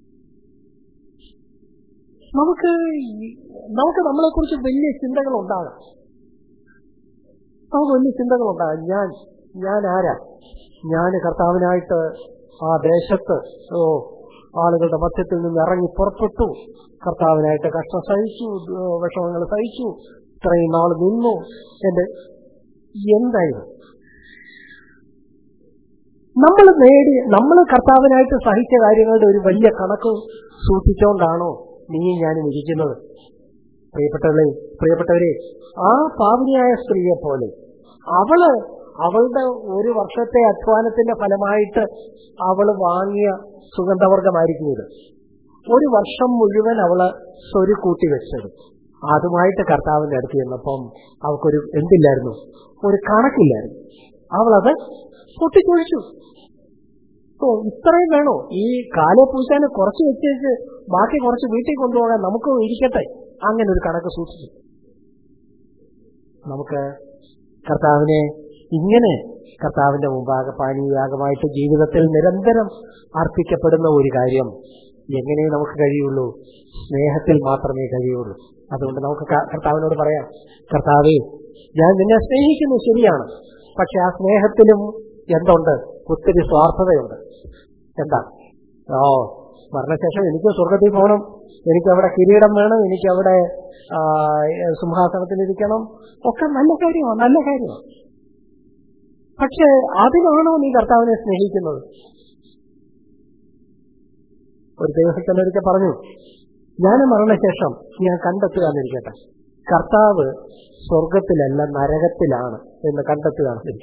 നമുക്ക് ഈ- നമുക്ക് നമ്മളെ കുറിച്ച് വലിയ ചിന്തകൾ ഉണ്ടാകാം നമുക്ക് വലിയ ചിന്തകൾ ഉണ്ടാകാം ഞാൻ ഞാൻ ആരാ ഞാൻ കർത്താവിനായിട്ട് ആ ദേശത്ത് ഓ ആളുകളുടെ മധ്യത്തിൽ നിന്ന് ഇറങ്ങി പുറപ്പെട്ടു കർത്താവിനായിട്ട് കഷ്ടം സഹിച്ചു ഏ, വിഷമങ്ങൾ സഹിച്ചു ഇത്രയും നാൾ നിന്നു എന്റെ എന്തായിരുന്നു നമ്മൾ നേടി നമ്മൾ കർത്താവിനായിട്ട് സഹിച്ച കാര്യങ്ങളുടെ ഒരു വലിയ കണക്ക് സൂക്ഷിച്ചുകൊണ്ടാണോ നീയും ഞാനും ഇരിക്കുന്നത് പ്രിയപ്പെട്ടവരെ പ്രിയപ്പെട്ടവരെ ആ പാവനിയായ സ്ത്രീയെ പോലെ അവള് അവളുടെ ഒരു വർഷത്തെ അധ്വാനത്തിന്റെ ഫലമായിട്ട് അവള് വാങ്ങിയ സുഗന്ധവർഗമായിരിക്കും ഇത് ഒരു വർഷം മുഴുവൻ അവള് സ്വരു കൂട്ടി വെച്ചത് അതുമായിട്ട് കർത്താവിന്റെ അടുത്ത് ചെന്നപ്പം അവൾക്കൊരു എന്തില്ലായിരുന്നു ഒരു കണക്കില്ലായിരുന്നു അവളത് പൊട്ടിക്കൊഴിച്ചു ഓ ഇത്രയും വേണോ ഈ കാലെ പൂശാന് കുറച്ച് വെച്ചേച്ച് ബാക്കി കുറച്ച് വീട്ടിൽ കൊണ്ടുപോകാൻ നമുക്ക് ഇരിക്കട്ടെ അങ്ങനെ ഒരു കണക്ക് സൂക്ഷിച്ചു നമുക്ക് കർത്താവിനെ ഇങ്ങനെ കർത്താവിന്റെ മുമ്പാകെ പാനീയാഗമായിട്ട് ജീവിതത്തിൽ നിരന്തരം അർപ്പിക്കപ്പെടുന്ന ഒരു കാര്യം എങ്ങനെ നമുക്ക് കഴിയുള്ളൂ സ്നേഹത്തിൽ മാത്രമേ കഴിയുള്ളൂ അതുകൊണ്ട് നമുക്ക് ക- കർത്താവിനോട് പറയാം കർത്താവേ ഞാൻ നിന്നെ സ്നേഹിക്കുന്നു ശരിയാണ് പക്ഷെ ആ സ്നേഹത്തിലും എന്തുണ്ട് ഒത്തിരി സ്വാർത്ഥതയുണ്ട് എന്താ ഓ മരണശേഷം എനിക്ക് സ്വർഗത്തിൽ പോകണം എനിക്ക് അവിടെ കിരീടം വേണം എനിക്ക് അവിടെ ആ, സിംഹാസനത്തിലിരിക്കണം ഒക്കെ നല്ല കാര്യമാണ് നല്ല കാര്യമാണ് പക്ഷെ അതിനാണോ നീ കർത്താവിനെ സ്നേഹിക്കുന്നത് ഒരു ദിവസത്തിൽ ഒരിക്കൽ പറഞ്ഞു ഞാൻ മരണശേഷം ഞാൻ കണ്ടെത്തുക എന്നിരിക്കട്ടെ കർത്താവ് സ്വർഗത്തിലല്ല നരകത്തിലാണ് എന്ന് കണ്ടെത്തുകയാണ് ഇരിക്കട്ടെ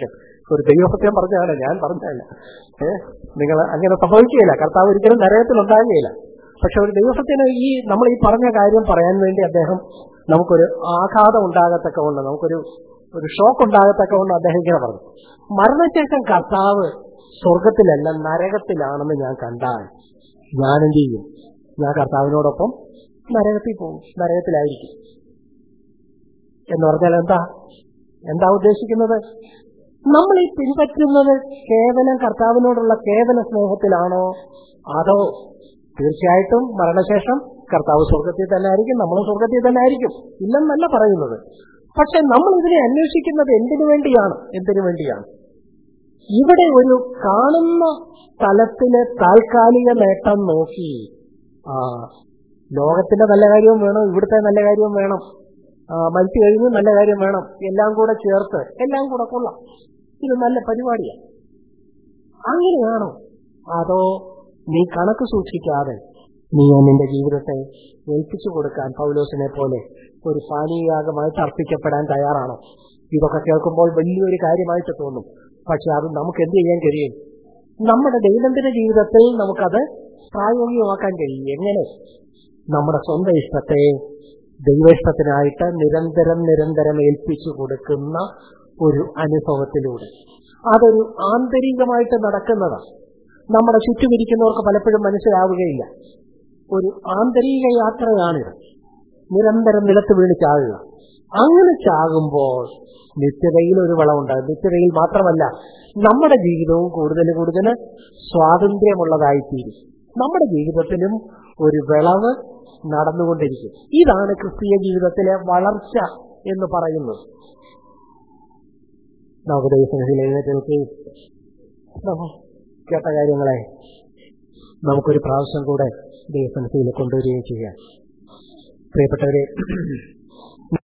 ഒരു ദൈവസത്യം പറഞ്ഞതാണ് ഞാൻ പറഞ്ഞതല്ല ഏ നിങ്ങൾ അങ്ങനെ സംഭവിക്കുകയില്ല കർത്താവ് ഒരിക്കലും നരകത്തിൽ ഉണ്ടാകുകയില്ല പക്ഷെ ഒരു ദൈവസത്തിന് ഈ നമ്മൾ ഈ പറഞ്ഞ കാര്യം പറയാൻ വേണ്ടി അദ്ദേഹം നമുക്കൊരു ആഘാതം ഉണ്ടാകത്തക്കവണ്ണം നമുക്കൊരു ഒരു ഷോക്ക് ഉണ്ടാകത്തക്കവണ്ണം അദ്ദേഹം ഇങ്ങനെ പറഞ്ഞു മരണശേഷം കർത്താവ് സ്വർഗത്തിലല്ല നരകത്തിലാണെന്ന് ഞാൻ കണ്ടാൽ ഞാൻ എന്ത് ചെയ്യും ഞാൻ കർത്താവിനോടൊപ്പം നരകത്തിൽ പോകും നരകത്തിലായിരിക്കും എന്ന് പറഞ്ഞാൽ എന്താ എന്താ ഉദ്ദേശിക്കുന്നത് നമ്മൾ ഈ പിൻപറ്റുന്നത് കേവലം കർത്താവിനോടുള്ള കേവല സ്നേഹത്തിലാണോ അതോ തീർച്ചയായിട്ടും മരണശേഷം കർത്താവ് സ്വർഗത്തിൽ തന്നെ ആയിരിക്കും നമ്മളും സ്വർഗത്തിൽ തന്നെ ആയിരിക്കും ഇല്ലെന്നല്ല പറയുന്നത് പക്ഷെ നമ്മൾ ഇതിനെ അന്വേഷിക്കുന്നത് എന്തിനു വേണ്ടിയാണ് എന്തിനു വേണ്ടിയാണ് ഇവിടെ ഒരു കാണുന്ന തലത്തിലെ താൽക്കാലിക നേട്ടം നോക്കി ആ ലോകത്തിന്റെ നല്ല കാര്യവും വേണം ഇവിടുത്തെ നല്ല കാര്യവും വേണം ആ, മരിച്ചു കഴിഞ്ഞ് നല്ല കാര്യം വേണം എല്ലാം കൂടെ ചേർത്ത് എല്ലാം കൂടെ കൊള്ളാം ഇത് നല്ല പരിപാടിയാണ് അങ്ങനെയാണോ അതോ നീ കണക്ക് സൂക്ഷിക്കാതെ നീ നിന്റെ ജീവിതത്തെ ഏൽപ്പിച്ചു കൊടുക്കാൻ പൗലോസിനെ പോലെ ഒരു പാനീയാഗമായിട്ട് അർപ്പിക്കപ്പെടാൻ തയ്യാറാണോ ഇതൊക്കെ കേൾക്കുമ്പോൾ വലിയൊരു കാര്യമായിട്ട് തോന്നും പക്ഷെ അത് നമുക്ക് എന്ത് ചെയ്യാൻ കഴിയും നമ്മുടെ ദൈനംദിന ജീവിതത്തിൽ നമുക്കത് പ്രായോഗികമാക്കാൻ കഴിയും എങ്ങനെ നമ്മുടെ സ്വന്തം ഇഷ്ടത്തെ ദൈവേഷ്ടത്തിനായിട്ട് നിരന്തരം നിരന്തരം ഏൽപ്പിച്ചു കൊടുക്കുന്ന ഒരു അനുഭവത്തിലൂടെ അതൊരു ആന്തരികമായിട്ട് നടക്കുന്നതാണ് നമ്മുടെ ചുറ്റുമിരിക്കുന്നവർക്ക് പലപ്പോഴും മനസ്സിലാവുകയില്ല ഒരു ആന്തരിക യാത്രയാണിത് നിരന്തരം നിലത്ത് വീണ് ചാകുക അങ്ങനെ ചാകുമ്പോൾ നിത്യതയിൽ ഒരു വളമുണ്ട് നിത്യതയിൽ മാത്രമല്ല നമ്മുടെ ജീവിതവും കൂടുതൽ കൂടുതൽ സ്വാതന്ത്ര്യമുള്ളതായിത്തീരും നമ്മുടെ ജീവിതത്തിലും ഒരു വിളവ് നടന്നുകൊണ്ടിരിക്കും ഇതാണ് ക്രിസ്തീയ ജീവിതത്തിലെ വളർച്ച എന്ന് പറയുന്നത് നമുക്ക് ദൈവസന്നിധിയിൽ എഴുന്നേറ്റ് നിൽക്കുകയും നമ്മൾ കേട്ട കാര്യങ്ങളെ നമുക്കൊരു പ്രാവശ്യം കൂടെ ദൈവസന്നിധിയിൽ കൊണ്ടുവരികയും ചെയ്യാം പ്രിയപ്പെട്ടവരെ